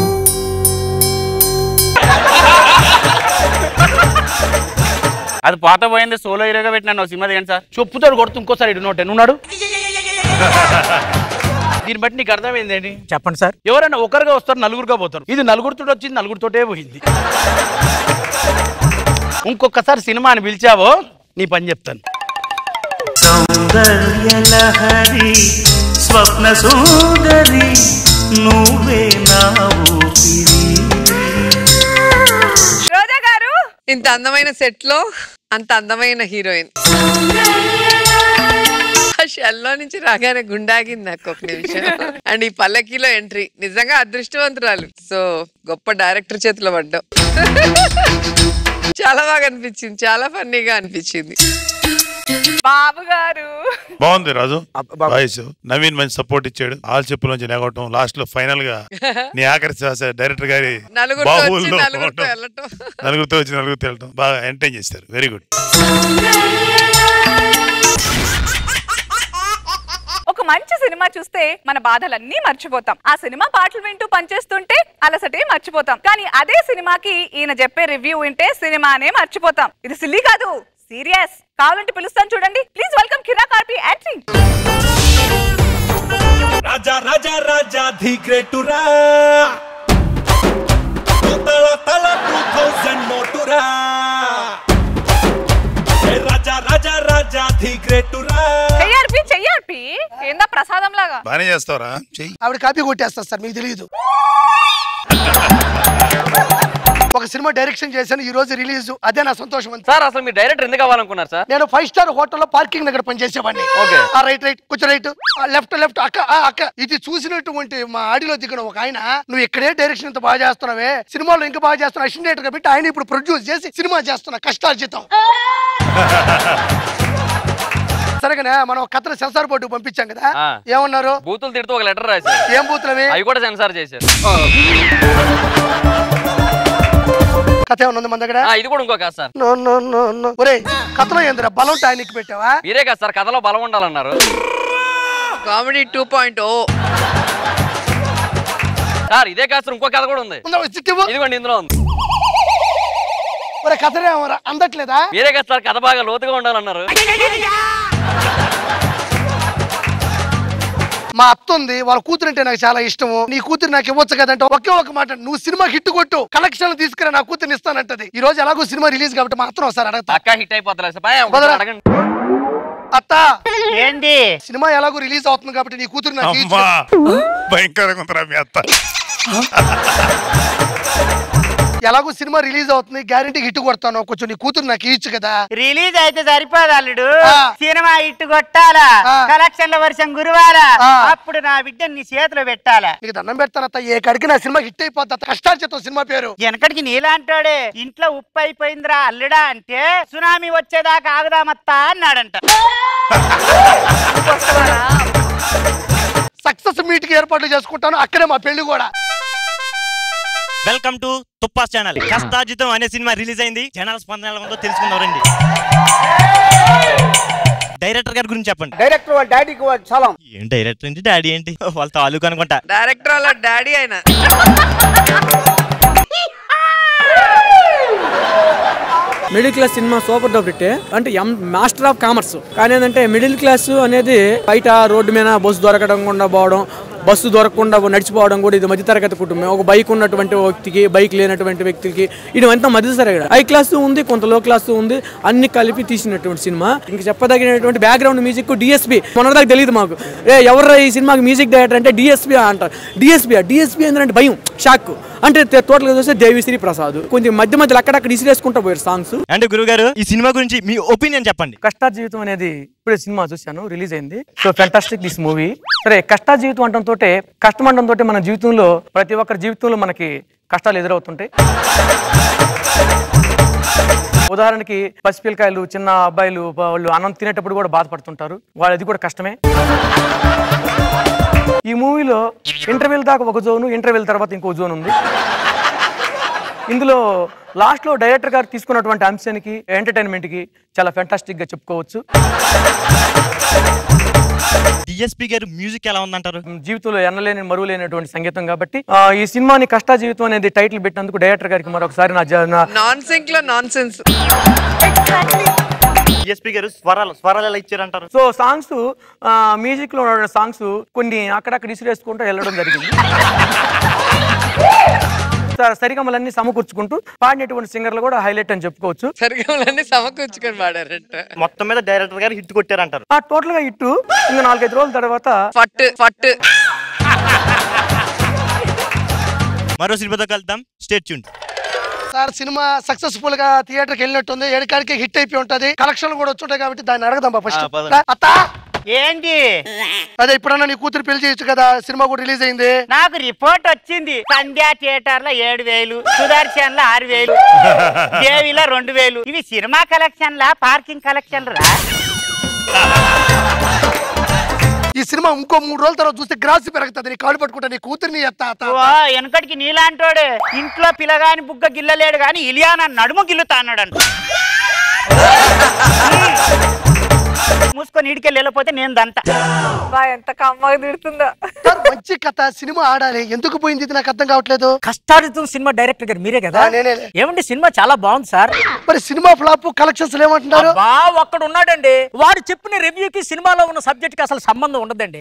అది పాత పోయింది సోలో హీరోగా పెట్టినాను సినిమా తీయండి సార్ చెప్పుతాడు కొడుతూ ఇంకోసారి ఇటు నోటే నున్నాడు దీన్ని బట్టి నీకు అర్థమైందేంటి చెప్పండి సార్ ఎవరైనా ఒకరుగా వస్తారు నలుగురుగా పోతారు ఇది నలుగురితో వచ్చింది నలుగురితోటే పోయింది ఇంకొకసారి సినిమా అని పిలిచావో నీ పని చెప్తాను సౌందర్యలహరి స్వప్న సుందరి నువ్వే నా ఊపిరి రోజా గారు ఇంత అందమైన సెట్ లో అంత అందమైన హీరోయిన్ ఆ షెల్లో నుంచి రాగానే గుండాగింది నాకు ఒక నిమిషం అండ్ ఈ పల్లకీలో ఎంట్రీ నిజంగా అదృష్టవంతురాలు సో గొప్ప డైరెక్టర్ చేతిలో పడ్డావు చాలా బాగా అనిపించింది చాలా ఫన్నీగా అనిపించింది బాబు గారు బాగుంది రాజు వాయిస్ నవీన్ మంచి సపోర్ట్ ఇచ్చాడు ఆల్ చెప్పుల నుంచి లేగవటం లాస్ట్ లో ఫైనల్ గా నీ ఆఖరి శ్వాస డైరెక్టర్ గారి నలుగురితో వచ్చి బాహువుల్లో నలుగురితో ఉండటం. వెళ్ళటం నలుగురితో వచ్చి నలుగురితో వెళ్ళటం బాగా ఎంటర్టైన్ చేస్తారు వెరీ గుడ్ ఒక మంచి సినిమా చూస్తే మన బాధలన్నీ మర్చిపోతాం ఆ సినిమా పాటలు వింటూ పనిచేస్తుంటే అలసటే మర్చిపోతాం కానీ అదే సినిమాకి ఈయన చెప్పే రివ్యూ వింటే సినిమానే మర్చిపోతాం ఇది సిల్లీ కాదు సీరియస్ కావాలంటే పిలుస్తాను చూడండి please welcome Kiraak R P entry Raja Raja Raja the గ్రేటురా తల తల టూ థౌజండ్ నోటురా ఏ రాజా రాజా రాజా ది గ్రేటురా చెయ్యార్పి చెయ్యార్పి ఏందా ప్రసాదం లాగా బానే చేస్తావరా చెయ్యి ఆవిడ కాపీ కొట్టేస్తారు సార్ మీకు తెలియదు ఒక సినిమా డైరెక్షన్ చేశాను ఈ రోజు రిలీజ్ అదే నా సంతోషం అంతే సార్ అసలు మీరు డైరెక్టర్ ఎందుకు అవ్వాలనుకున్నారు సార్ నేను ఫైవ్ స్టార్ హోటల్లో పార్కింగ్ దగ్గర పనిచేసేవాడిని ఓకే. ఆ రైట్ రైట్ కొంచెం రైట్ లెఫ్ట్ లెఫ్ట్ అక్క ఆ, అక్క ఇది చూసినటువంటి మా ఆడిలో దిగిన ఒక ఆయన నువ్వు ఇక్కడే డైరెక్షన్ ఇంత బాగా చేస్తున్నావే సినిమాలో ఇంకా బాగా చేస్తున్నావు అసిస్టెంట్ గా పెట్టి ఆయన ఇప్పుడు ప్రొడ్యూస్ చేసి సినిమా చేస్తున్నా కష్టార్జితం సరేగానే మనం ఒక కథను సెన్సార్ బోర్డు పంపించాం కదా ఆ. ఏమన్నారు బూతులు తిడుతూ ఒక లెటర్ రాశారు ఏం బూతులవి అవి కూడా సెన్సార్ చేశారు కథ ఏమన్నా ఉంది మన దగ్గర ఆ, ఇది కూడా ఇంకో కాదు sir no, no, no, no. ఒరేయ్ కథలో ఏందిరా బలం టానిక్ పెట్టావా మీరే కదా సార్ కథలో బలం ఉండాలన్నారు comedy two point O sir ఇదే కాదు సార్ ఇంకో కథ కూడా ఉంది ఉందా, చిట్టివ్వు. ఇదిగోండి ఇందులో ఉంది ఒరే కథనే అందట్లేదా మీరే కదా సార్ కథ బాగా లోతుగా ఉండాలన్నారు మా అత్త ఉంది వాళ్ళ కూతురు అంటే నాకు చాలా ఇష్టము నీ కూతురు నాకు ఇవ్వచ్చు కదంటే ఒకే ఒక మాట నువ్వు సినిమా హిట్ కొట్టు కలెక్షన్ తీసుకురా నా కూతురు ఇస్తానంటది ఈ రోజు ఎలాగో సినిమా రిలీజ్ కాబట్టి మా అత్తను ఒకసారి అడగతా అక్క హిట్ అయిపోతారు సార్ బాయ్, ఒకసారి వదరా. అడగండి అత్త ఏంటి సినిమా ఎలాగో రిలీజ్ అవుతుంది కాబట్టి నీ కూతురు నాకు ఇచ్చు అమ్మా కదా. భయంకరంగా ఉందిరా మీ అత్త ఎలాగో సినిమా రిలీజ్ అవుతుంది గ్యారంటీ హిట్ కొడతాను కొంచెం నీ కూతురు నాకు ఇచ్చు కదా రిలీజ్ అయితే సరిపోదు అల్లుడు ఆ. సినిమా ఇట్టు కొట్టాలా ఆ. కలెక్షన్ల వర్షం గురువారా ఆ. అప్పుడు నా బిడ్డని నీ చేతిలో పెట్టాలా నీకు దండం పెడతాను అత్త ఏ కడికి నా సినిమా హిట్ అయిపోద్ది అత్త కష్టార్జితం సినిమా పేరు వెనకటికి నీలాంటోడే ఇంట్లో ఉప్పు అయిపోయిందిరా అల్లుడా అంటే సునామీ వచ్చేదాకా ఆగుదామత్తా అన్నాడంట సక్సెస్ మీట్ కి ఏర్పాట్లు చేసుకుంటాను అక్కడే మా పెళ్లి కూడా వెల్కమ్ టు తుప్పాస్ ఛానల్ కష్టార్జితం అనే సినిమా రిలీజ్ అయింది జనాల స్పందన ఎలా ఉందో తెలుసుకుందాం రండి డైరెక్టర్ గారి గురించి చెప్పండి డైరెక్టర్ వాళ్ళ డాడీకి వాళ్ళ చాలా ఏం డైరెక్టర్ ఏంటి డాడీ ఏంటి వాళ్ళ తాలూకు అనుకుంటా డైరెక్టర్ వాళ్ళ డాడీ ఆయన middle class cinema super duper hit అంటే ఎం మాస్టర్ ఆఫ్ కామర్స్ కానీ ఏంటంటే మిడిల్ క్లాస్ అనేది బయట రోడ్డు మీద బస్సు దొరకడం కూడా పోవడం బస్సు దొరకకుండా నడిచిపోవడం కూడా ఇది మధ్యతరగతి కుటుంబం ఒక బైక్ ఉన్నటువంటి వ్యక్తికి బైక్ లేనటువంటి వ్యక్తికి ఇది అంతా మధ్యతరగతి హై క్లాస్ ఉంది కొంత లో క్లాస్ ఉంది అన్ని కలిపి తీసినటువంటి సినిమా ఇంక చెప్పదగినటువంటి బ్యాక్గ్రౌండ్ మ్యూజిక్ డిఎస్పి మొన్నటిదాకా తెలియదు మాకు ఏ ఎవరు ఈ సినిమాకి మ్యూజిక్ డైరెక్టర్ అంటే డిఎస్పి అంటారు డిఎస్పి డిఎస్పి ఏంటంటే భయం షాక్ అంటే టోటల్ గా చూస్తే దేవిశ్రీ ప్రసాద్ కొంచెం మధ్య మధ్యలో అక్కడక్కడ ఇసిరేసుకుంటూ పోయారు సాంగ్స్ అంటే గురుగారు ఈ సినిమా గురించి మీ ఒపీనియన్ చెప్పండి కష్ట జీవితం అనేది ఇప్పుడే సినిమా చూశాను రిలీజ్ అయింది సో ఫెంటాస్టిక్ దిస్ మూవీ సరే కష్ట జీవితం అంటం తోటే కష్టం అనడం తోటే మన జీవితంలో ప్రతి ఒక్కరి జీవితంలో మనకి కష్టాలు ఎదురవుతుంటాయి ఉదాహరణకి పసిపిల్లకాయలు చిన్న అబ్బాయిలు వాళ్ళు అన్నం తినేటప్పుడు కూడా బాధపడుతుంటారు వాళ్ళు అది కూడా కష్టమే ఈ మూవీలో ఇంటర్వెల్ దాకా ఒక జోను ఇంటర్వెల్ తర్వాత ఇంకో జోన్ ఉంది ఇందులో లాస్ట్ లో డైరెక్టర్ గారు తీసుకున్నటువంటి అంశానికి ఎంటర్టైన్మెంట్ కి చాలా ఫెంటాస్టిక్ గా చెప్పుకోవచ్చు డిఎస్పి గారు మ్యూజిక్ ఎలా ఉందంటారు జీవితంలో ఎన్నలేని మరువు లేనటువంటి సంగీతం కాబట్టి ఆ, ఈ సినిమాని కష్ట జీవితం అనేది టైటిల్ పెట్టినందుకు డైరెక్టర్ గారికి మరొకసారి నా జ- నా- నాన్ సింక్ లో నాన్ సెన్స్ డిఎస్పి గారు స్వరాలు స్వరాలు ఎలా ఇచ్చారంటారు సో సాంగ్స్ మ్యూజిక్ లో ఉన్న సాంగ్స్ కొన్ని అక్కడక్కడ ఇసిరేసుకుంటూ వెళ్ళడం జరిగింది స- సరిగమలన్నీ సమకూర్చుకుంటూ పాడినటువంటి సింగర్లు కూడా హైలైట్ అని చెప్పుకోవచ్చు సరిగమలన్నీ సమకూర్చుకొని పాడారంట మొత్తం మీద డైరెక్టర్ గారు హిట్ కొట్టారంటారు ఆ టోటల్ గా ఇట్టు ఇంకా నాలుగైదు రోజుల తర్వాత ఫట్ ఫట్ మరో సినిమాతో కలుద్దాం stay tuned sir cinema successful గా థియేటర్ కి వెళ్ళినట్టుంది ఏడుకాడికి హిట్ అయిపోయి ఉంటది కలెక్షన్లు కూడా వచ్చుంటాయి కాబట్టి దాన్ని అడగదాం ఫస్ట్ అత్త ఏంటి అదే ఇప్పుడన్నా నీ కూతురు పెళ్లి చేయొచ్చు కదా సినిమా కూడా రిలీజ్ అయింది నాకు రిపోర్ట్ వచ్చింది సంధ్యా థియేటర్ లో ఏడు వేలు సుదర్శన్ లో ఆరు వేలు దేవిలో రెండు వేలు ఇవి సినిమా కలెక్షన్ లా పార్కింగ్ కలెక్షన్ రా ఈ సినిమా ఇంకో మూడు రోజుల తర్వాత చూస్తే గ్రాస్ పెరుగుతుంది నీ కాళ్ళు పట్టుకుంటా నీ కూతుర్ని ఎత్తా అత్త ఓ, వెనకటికి నీలాంటోడు ఇంట్లో పిల్లగాని బుగ్గ గిల్లలేడు గాని ఇలియానా నడుము గిల్లుతా అన్నాడు మూసుకొని ఇడికెళ్ళి వెళ్ళిపోతే నేను దంతా ఎంత కమ్మగా తిడుతుందో సార్, మంచి కథ సినిమా ఆడాలి ఎందుకు పోయింది ఇది నాకు అర్థం కావట్లేదు కష్టార్జితం సినిమా డైరెక్టర్ గారు మీరే కదా ఆ, నేనే. ఏమండి సినిమా చాలా బాగుంది సార్ మరి సినిమా ఫ్లాప్ కలెక్షన్స్ ఏమంటున్నారు బా ఒక్కడు ఉన్నాడండి వాడు చెప్పిన రివ్యూకి సినిమాలో ఉన్న సబ్జెక్ట్ కి అసలు సంబంధం ఉండదండి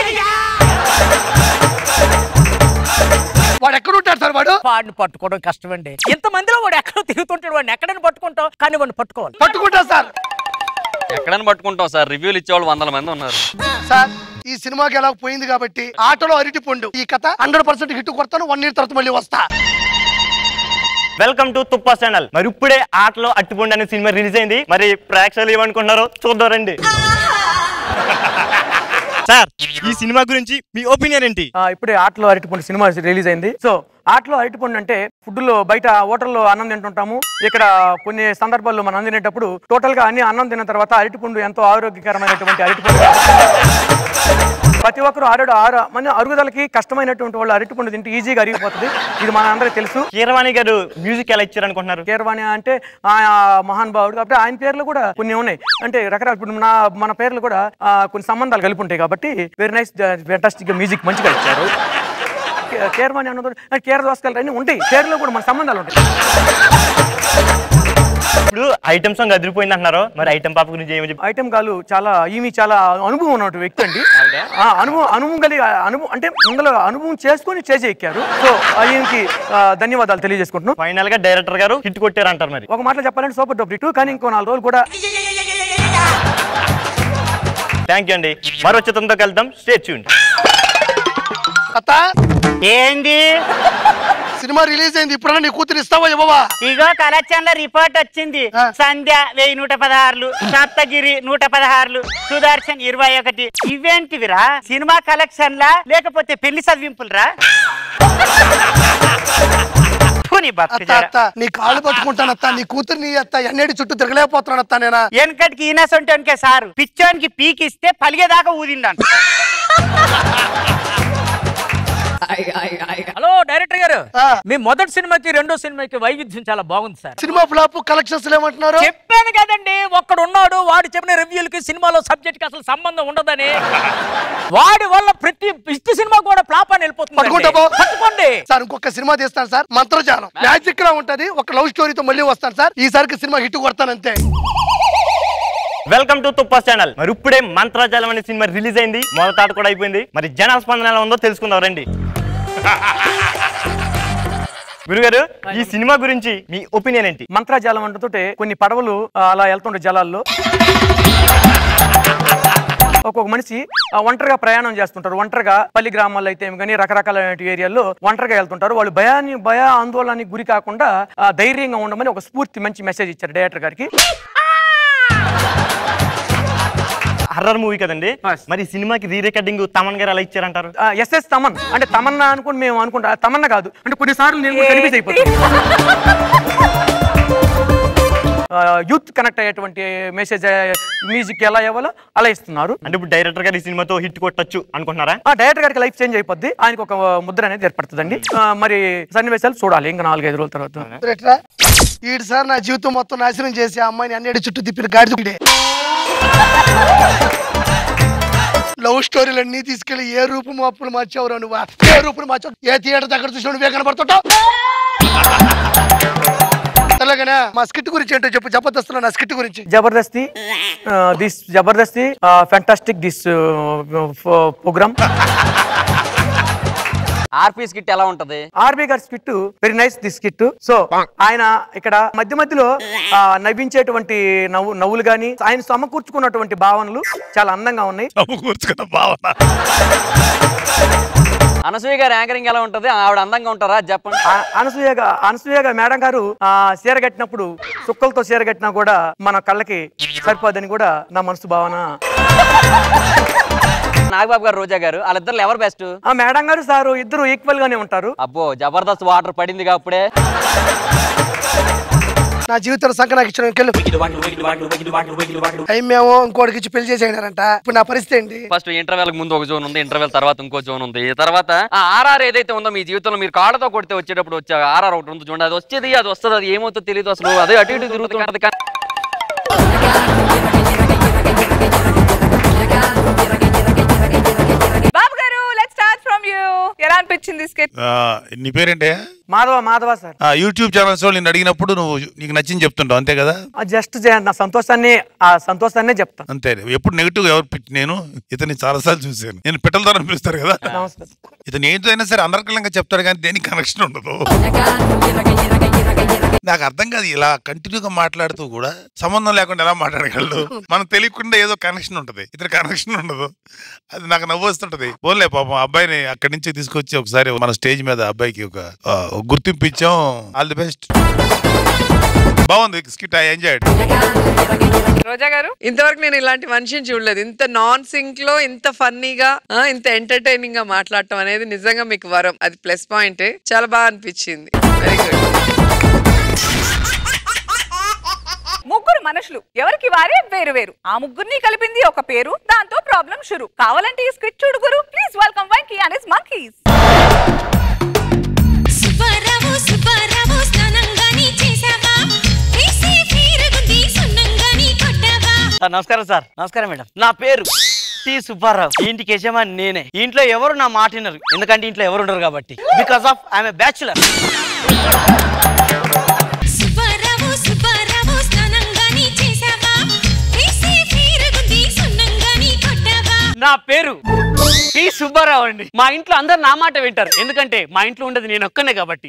వాడు ఎక్కడ ఉంటాడు సార్ వాడు వాడిని పట్టుకోవడం కష్టమండి ఇంత మందిలో వాడు ఎక్కడో తిరుగుతుంటాడు వాడిని ఎక్కడైనా పట్టుకుంటాం కానీ వాడిని పట్టుకోవాలి పట్టుకుంటా సార్ ఎక్కడైనా పట్టుకుంటాం సార్ రివ్యూలు ఇచ్చేవాళ్ళు వందల మంది ఉన్నారు సార్ ఈ సినిమాకి ఎలా పోయింది కాబట్టి ఆటలో అరటి పండు ఈ కథ హండ్రెడ్ పర్సెంట్ హిట్ కొడతాను వన్ ఇయర్ తర్వాత మళ్ళీ వస్తా వెల్కమ్ టు తుప్పా ఛానల్ మరి ఇప్పుడే ఆటలో అట్టుపండి అనే సినిమా రిలీజ్ అయింది మరి ప్రేక్షకులు ఏమనుకుంటున్నారో చూద్దాం రండి సార్ ఈ సినిమా గురించి మీ ఒపీనియన్ ఏంటి ఆ, ఇప్పుడే ఆటలో అరటిపండు సినిమా రిలీజ్ అయింది సో ఆటలో అరటిపండు అంటే ఫుడ్ లో బయట హోటల్లో అన్నం తింటుంటాము ఇక్కడ కొన్ని సందర్భాల్లో మనం అన్నం తినేటప్పుడు టోటల్ గా అన్ని అన్నం తిన్న తర్వాత అరటిపండు ఎంతో ఆరోగ్యకరమైనటువంటి అరటిపండు ప్రతి ఒక్కరు ఆరోడు ఆరు మన అరుగుదలకి కష్టమైనటువంటి వాళ్ళు అరటిపండు తింటే ఈజీగా అరిగిపోతుంది ఇది మన అందరికీ తెలుసు కీరవాణి గారు మ్యూజిక్ ఎలా ఇచ్చారనుకుంటున్నారు కీరవాణి అంటే ఆ మహాన్ భావుడు కాబట్టి ఆయన పేర్లు కూడా కొన్ని ఉన్నాయి అంటే రకరకాల ఇప్పుడు నా మన పేర్లు కూడా ఆ, కొన్ని సంబంధాలు కలిపి ఉంటాయి కాబట్టి వెరీ నైస్ ఫెంటాస్టిక్ మ్యూజిక్ మంచిగా ఇచ్చారు కే- కీరవాణి అన్నది అంటే కేర దోసకాయలు అన్నీ ఉంటాయి పేర్లో కూడా మన సంబంధాలు ఉంటాయి ఇప్పుడు ఐటమ్ సాంగ్ అదిరిపోయింది అంటున్నారు మరి ఐటమ్ పాప గురించి ఏమి చెప్పి ఐటమ్ గాలు చాలా ఈమె చాలా అనుభవం ఉన్నటువంటి వ్యక్తి అండి ఆ, అనుభవం అనుభవం కలిగి అనుభవం అంటే ఇందులో అనుభవం చేసుకొని చేసి ఎక్కారు సో ఈయనకి ఆ, ధన్యవాదాలు తెలియజేసుకుంటున్నాం ఫైనల్ గా డైరెక్టర్ గారు హిట్ కొట్టారంటారు మరి ఒక మాటలో చెప్పాలంటే సూపర్ డూపర్ హిట్ కానీ ఇంకో నాలుగు రోజులు కూడా థ్యాంక్ యూ అండి మరో చిత్రంతో కలుద్దాం స్టే ట్యూన్ అత్త ఏంది సినిమా రిలీజ్ అయింది ఇప్పుడన్నా నీ కూతురు ఇస్తావా ఇవ్వవా ఇగో కలెక్షన్ లో రిపోర్ట్ వచ్చింది సంధ్య వెయ్యి నూట పదహారులు సప్తగిరి నూట పదహారులు సుదర్శన్ ఇరవై ఒకటి ఇవేంటివిరా సినిమా కలెక్షన్ లా లేకపోతే పెళ్లి చదివింపులరా పోనీ బతుకు అత్త అత్త నీ కాళ్ళు పట్టుకుంటాను అత్త నీ కూతురు నీ అత్త ఎన్నేటి చుట్టూ తిరగలేకపోతున్నాను అత్త నేనా వెనకటికి ఈనసొంటోనికే సారు పిచ్చోనికి పీకిస్తే పలిగేదాకా ఊదిండంట హలో డైరెక్టర్ గారు మీ మొదటి సినిమాకి రెండో సినిమాకి వైవిధ్యం చాలా బాగుంది సార్ సినిమా ఫ్లాప్ కలెక్షన్స్ ఏమంటున్నారు చెప్పాను కదండి ఒక్కడు ఉన్నాడు వాడు చెప్పిన రివ్యూలకి సినిమాలో సబ్జెక్ట్ కి అసలు సంబంధం ఉండదని వాడి వల్ల ప్రతి ఇష్ట సినిమా కూడా ఫ్లాప్ అని వెళ్ళిపోతుంది పట్టుకుంటా పో. పట్టుకోండి సార్ ఇంకొక సినిమా తీస్తాను సార్ మంత్రజాలం మ్యాజిక్ లా ఉంటది ఒక లవ్ స్టోరీతో మళ్ళీ వస్తాను సార్ ఈసారికి సినిమా హిట్ కొడతాను అంతే వెల్కమ్ టు తుప్పా ఛానల్ మరి ఇప్పుడే మంత్రాజాలం అనే సినిమా రిలీజ్ అయింది మొదటి ఆట కూడా అయిపోయింది మరి జనాల స్పందన ఎలా ఉందో తెలుసుకుందాం రండి గురుగారు ఈ సినిమా గురించి మీ ఒపీనియన్ ఏంటి మంత్రాజాలం అంటతోటే కొన్ని పడవలు ఆ, అలా వెళ్తుండే జలాల్లో ఒక్కొక్క మనిషి ఆ, ఒంటరిగా ప్రయాణం చేస్తుంటారు ఒంటరిగా పల్లి గ్రామాల్లో అయితే ఏమి కానీ రకరకాల ఏరియాల్లో ఒంటరిగా వెళ్తుంటారు వాళ్ళు భయాన్ని భయ ఆందోళనకి గురి కాకుండా ఆ, ధైర్యంగా ఉండమని ఒక స్ఫూర్తి మంచి మెసేజ్ ఇచ్చారు డైరెక్టర్ గారికి హర్రర్ మూవీ కదండి మరి సినిమాకి రీ రికార్డింగ్ తమన్ గారు ఎలా ఇచ్చారంటారు ఎస్ఎస్ తమన్ అంటే తమన్నా అనుకుని మేము అనుకుంటా తమన్నా కాదు అంటే కొన్నిసార్లు నేను కూడా కనిపిస్ అయిపోతాను యూత్ కనెక్ట్ అయ్యేటువంటి మెసేజ్ మ్యూజిక్ ఎలా ఇవ్వాలో అలా ఇస్తున్నారు అంటే ఇప్పుడు డైరెక్టర్ గారు ఈ సినిమాతో హిట్ కొట్టచ్చు అనుకుంటున్నారా ఆ డైరెక్టర్ గారికి లైఫ్ చేంజ్ అయిపోద్ది ఆయనకు ఒక ముద్ర అనేది ఏర్పడుతుందండి ఆ, మరి సన్నివేశాలు చూడాలి ఇంకా నాలుగైదు రోజుల తర్వాత ఎట్రా ఈడు సార్ నా జీవితం మొత్తం నాశనం చేసి ఆ అమ్మాయిని అన్నిటి చుట్టూ తిప్పిన గాడిదే లవ్ స్టోరీలన్నీ తీసుకెళ్లి ఏ రూపం అప్పుడు మార్చావురా నువ్వు ఏ రూపం మార్చావు ఏ థియేటర్ దగ్గర చూసిన నువ్వే కనబడుతుంటావు అలాగనే మా స్కిట్ గురించి ఏంటో చెప్పు జబర్దస్త్ నా స్కిట్ గురించి జబర్దస్తి దిస్ జబర్దస్తి fantastic this programme R P skit ఎలా ఉంటది ఆర్బీ గారి skit very nice this skit so ఆయన ఇక్కడ మధ్య మధ్యలో ఆ, నవ్వించేటువంటి నవ్వు నవ్వులు గాని ఆయన సమకూర్చుకున్నటువంటి భావనలు చాలా అందంగా ఉన్నాయి సమకూర్చుకున్న భావన అనసూయ గారి యాంకరింగ్ ఎలా ఉంటది ఆవిడ అందంగా ఉంటారా అది చెప్పండి అనసూయ గా- అనసూయ గా మేడం గారు ఆ చీర కట్టినప్పుడు చుక్కలతో చీర కట్టినా కూడా మన కళ్ళకి సరిపోదని కూడా నా మనసు భావన నాగబాబు గారు రోజా గారు వాళ్ళిద్దరు ఎవరు బెస్ట్ ఆ మేడం గారు సారు ఇద్దరు ఈక్వల్ గానే ఉంటారు అబ్బో జబర్దస్త్ వాటర్ పడింది అప్పుడే నా జీవితంలో సంఖ్య నాకు ఇచ్చిన వెళ్ళు అయ్యి మేము ఇంకోటికి ఇచ్చి పెళ్లి చేసేయడారంట ఇప్పుడు నా పరిస్థితి ఏంటి ఫస్ట్ ఇంటర్వెల్ ముందు ఒక జోన్ ఉంది ఇంటర్వెల్ తర్వాత ఇంకో జోన్ ఉంది తర్వాత ఆ ఆర్ఆర్ ఏదైతే ఉందో మీ జీవితంలో మీరు కాళ్ళతో కొడితే వచ్చేటప్పుడు వచ్చే ఆర్ఆర్ ఒకటి ఉంది చూడండి అది వచ్చేది అది వస్తుంది అది ఏమవుతుందో తెలియదు అసలు అదే అటు ఇటు తిరుగుతుంటది కానీ బాబు గారు లెట్ స్టార్ట్ ఫ్రమ్ యూ ఎలా అనిపించింది స్కెచ్ ఆ, నీ పేరేంటే మాధవ మాధవ సార్ ఆ యూట్యూబ్ ఛానల్స్ వాళ్ళు నేను అడిగినప్పుడు నువ్వు నీకు నచ్చింది చెప్తుంటావు అంతే కదా జస్ట్ నా సంతోషాన్ని ఆ సంతోషాన్నే చెప్తాను అంతే ఎప్పుడు నెగిటివ్ ఎవరు పిచ్చి నేను ఇతన్ని చాలాసార్లు చూశాను నేను పిట్టల ద్వారా పిలుస్తారు కదా నమస్కారం ఇతను ఏంటో అయినా సరే అనర్కలంగా చెప్తాడు కానీ దేనికి కనెక్షన్ ఉండదు నాకు అర్థం కాదు ఇలా కంటిన్యూగా మాట్లాడుతూ కూడా సంబంధం లేకుండా ఎలా మాట్లాడగలడు మనం తెలియకుండా ఏదో కనెక్షన్ ఉంటది ఇతర కనెక్షన్ ఉండదు అది నాకు నవ్వు వస్తుంటది పోన్లే పాపం అబ్బాయిని అక్కడి నుంచి తీసుకొచ్చి ఒకసారి మన స్టేజ్ మీద అబ్బాయికి ఒక ఆ, ఒక గుర్తింపు ఇచ్చాం ఆల్ ది బెస్ట్ బాగుంది skit I enjoy Roja garu ఇంతవరకు నేను ఇలాంటి మనిషిని చూడలేదు ఇంత నాన్ సింక్ లో ఇంత ఫన్నీగా ఇంత ఎంటర్టైనింగ్ గా మాట్లాడటం అనేది నిజంగా మీకు వరం అది ప్లస్ పాయింట్ చాలా బాగా అనిపించింది వెరీ గుడ్ ముగ్గురు మనుషులు ఎవరికి వారే వేరు వేరు ఆ ముగ్గురిని కలిపింది ఒక పేరు దాంతో ప్రాబ్లం షురు కావాలంటే ఈ స్క్రిప్ట్ చూడు గురు ప్లీజ్ వెల్కమ్ వైకి and his monkeys Subbarao Subbarao స్నానంగాని చేసావా వేసి ఫీరుగుంది సున్నంగాని కొట్టావా సార్ నమస్కారం సార్ నమస్కారం మేడం నా పేరు టి సుబ్బారావు ఈ ఇంటికి యజమాని నేనే ఈ ఇంట్లో ఎవరు నా మాట వినరు ఎందుకంటే ఇంట్లో ఎవరు ఉండరు కాబట్టి because of I'm bachelor Subbarao Subbarao స్నానంగాని చేసావా వేసి ఫీరుగుంది సున్నంగాని కొట్టావా నా పేరు టి సుబ్బారావు అండి మా ఇంట్లో అందరు నా మాట వింటారు ఎందుకంటే మా ఇంట్లో ఉండేది నేను ఒక్కనే కాబట్టి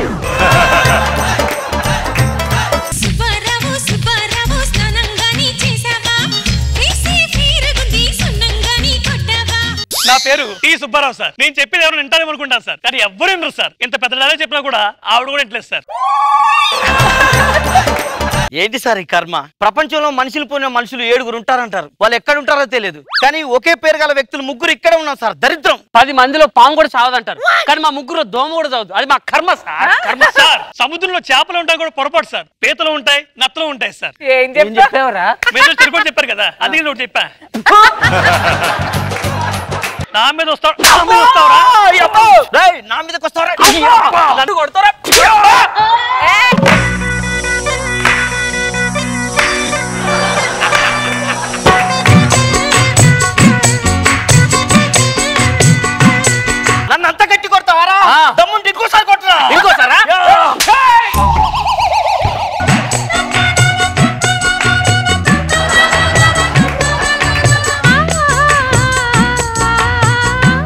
సుబ్బారావు సుబ్బారావు స్నానంగాని చేసావా వేసి ఫీరుగుంది సున్నంగాని కొట్టావా నా పేరు టి సుబ్బారావు సార్ నేను చెప్పేది ఎవరు వింటారేమో అనుకుంటాను సార్ కానీ ఎవ్వరు వినరు సార్ ఇంత పెద్ద డైలాగ్ చెప్పినా కూడా ఆవిడ కూడా వింటలేదు సార్ ఏంటి సార్ ఈ కర్మ ప్రపంచంలో మనుషులు పోయిన మనుషులు ఏడుగురు ఉంటారంటారు వాళ్ళు ఎక్కడ ఉంటారో తెలియదు కానీ ఒకే పేరు గల వ్యక్తులు ముగ్గురు ఇక్కడే ఉన్నారు సార్ దరిద్రం పది మందిలో పాము కూడా చావదంటారు కానీ మా ముగ్గురు దోమ కూడా చావదు అది మా కర్మ సార్ కర్మ సార్ సముద్రంలో చేపలు ఉంటాయి కూడా పొరపాటు సార్ పీతలు ఉంటాయి నత్తలు ఉంటాయి సార్ ఏం చెప్పావరా మీరు తిరుగుడు చెప్పారు కదా అది నువ్వు చెప్పా నా మీద వస్తావు నా మీద వస్తావురా రేయ్, నా మీదకి వస్తారా నన్ను కొడతారా నన్ను అంత గట్టి కొడతావారా దమ్ముంటే ఇంకోసారి కొట్టరా ఇంకోసారా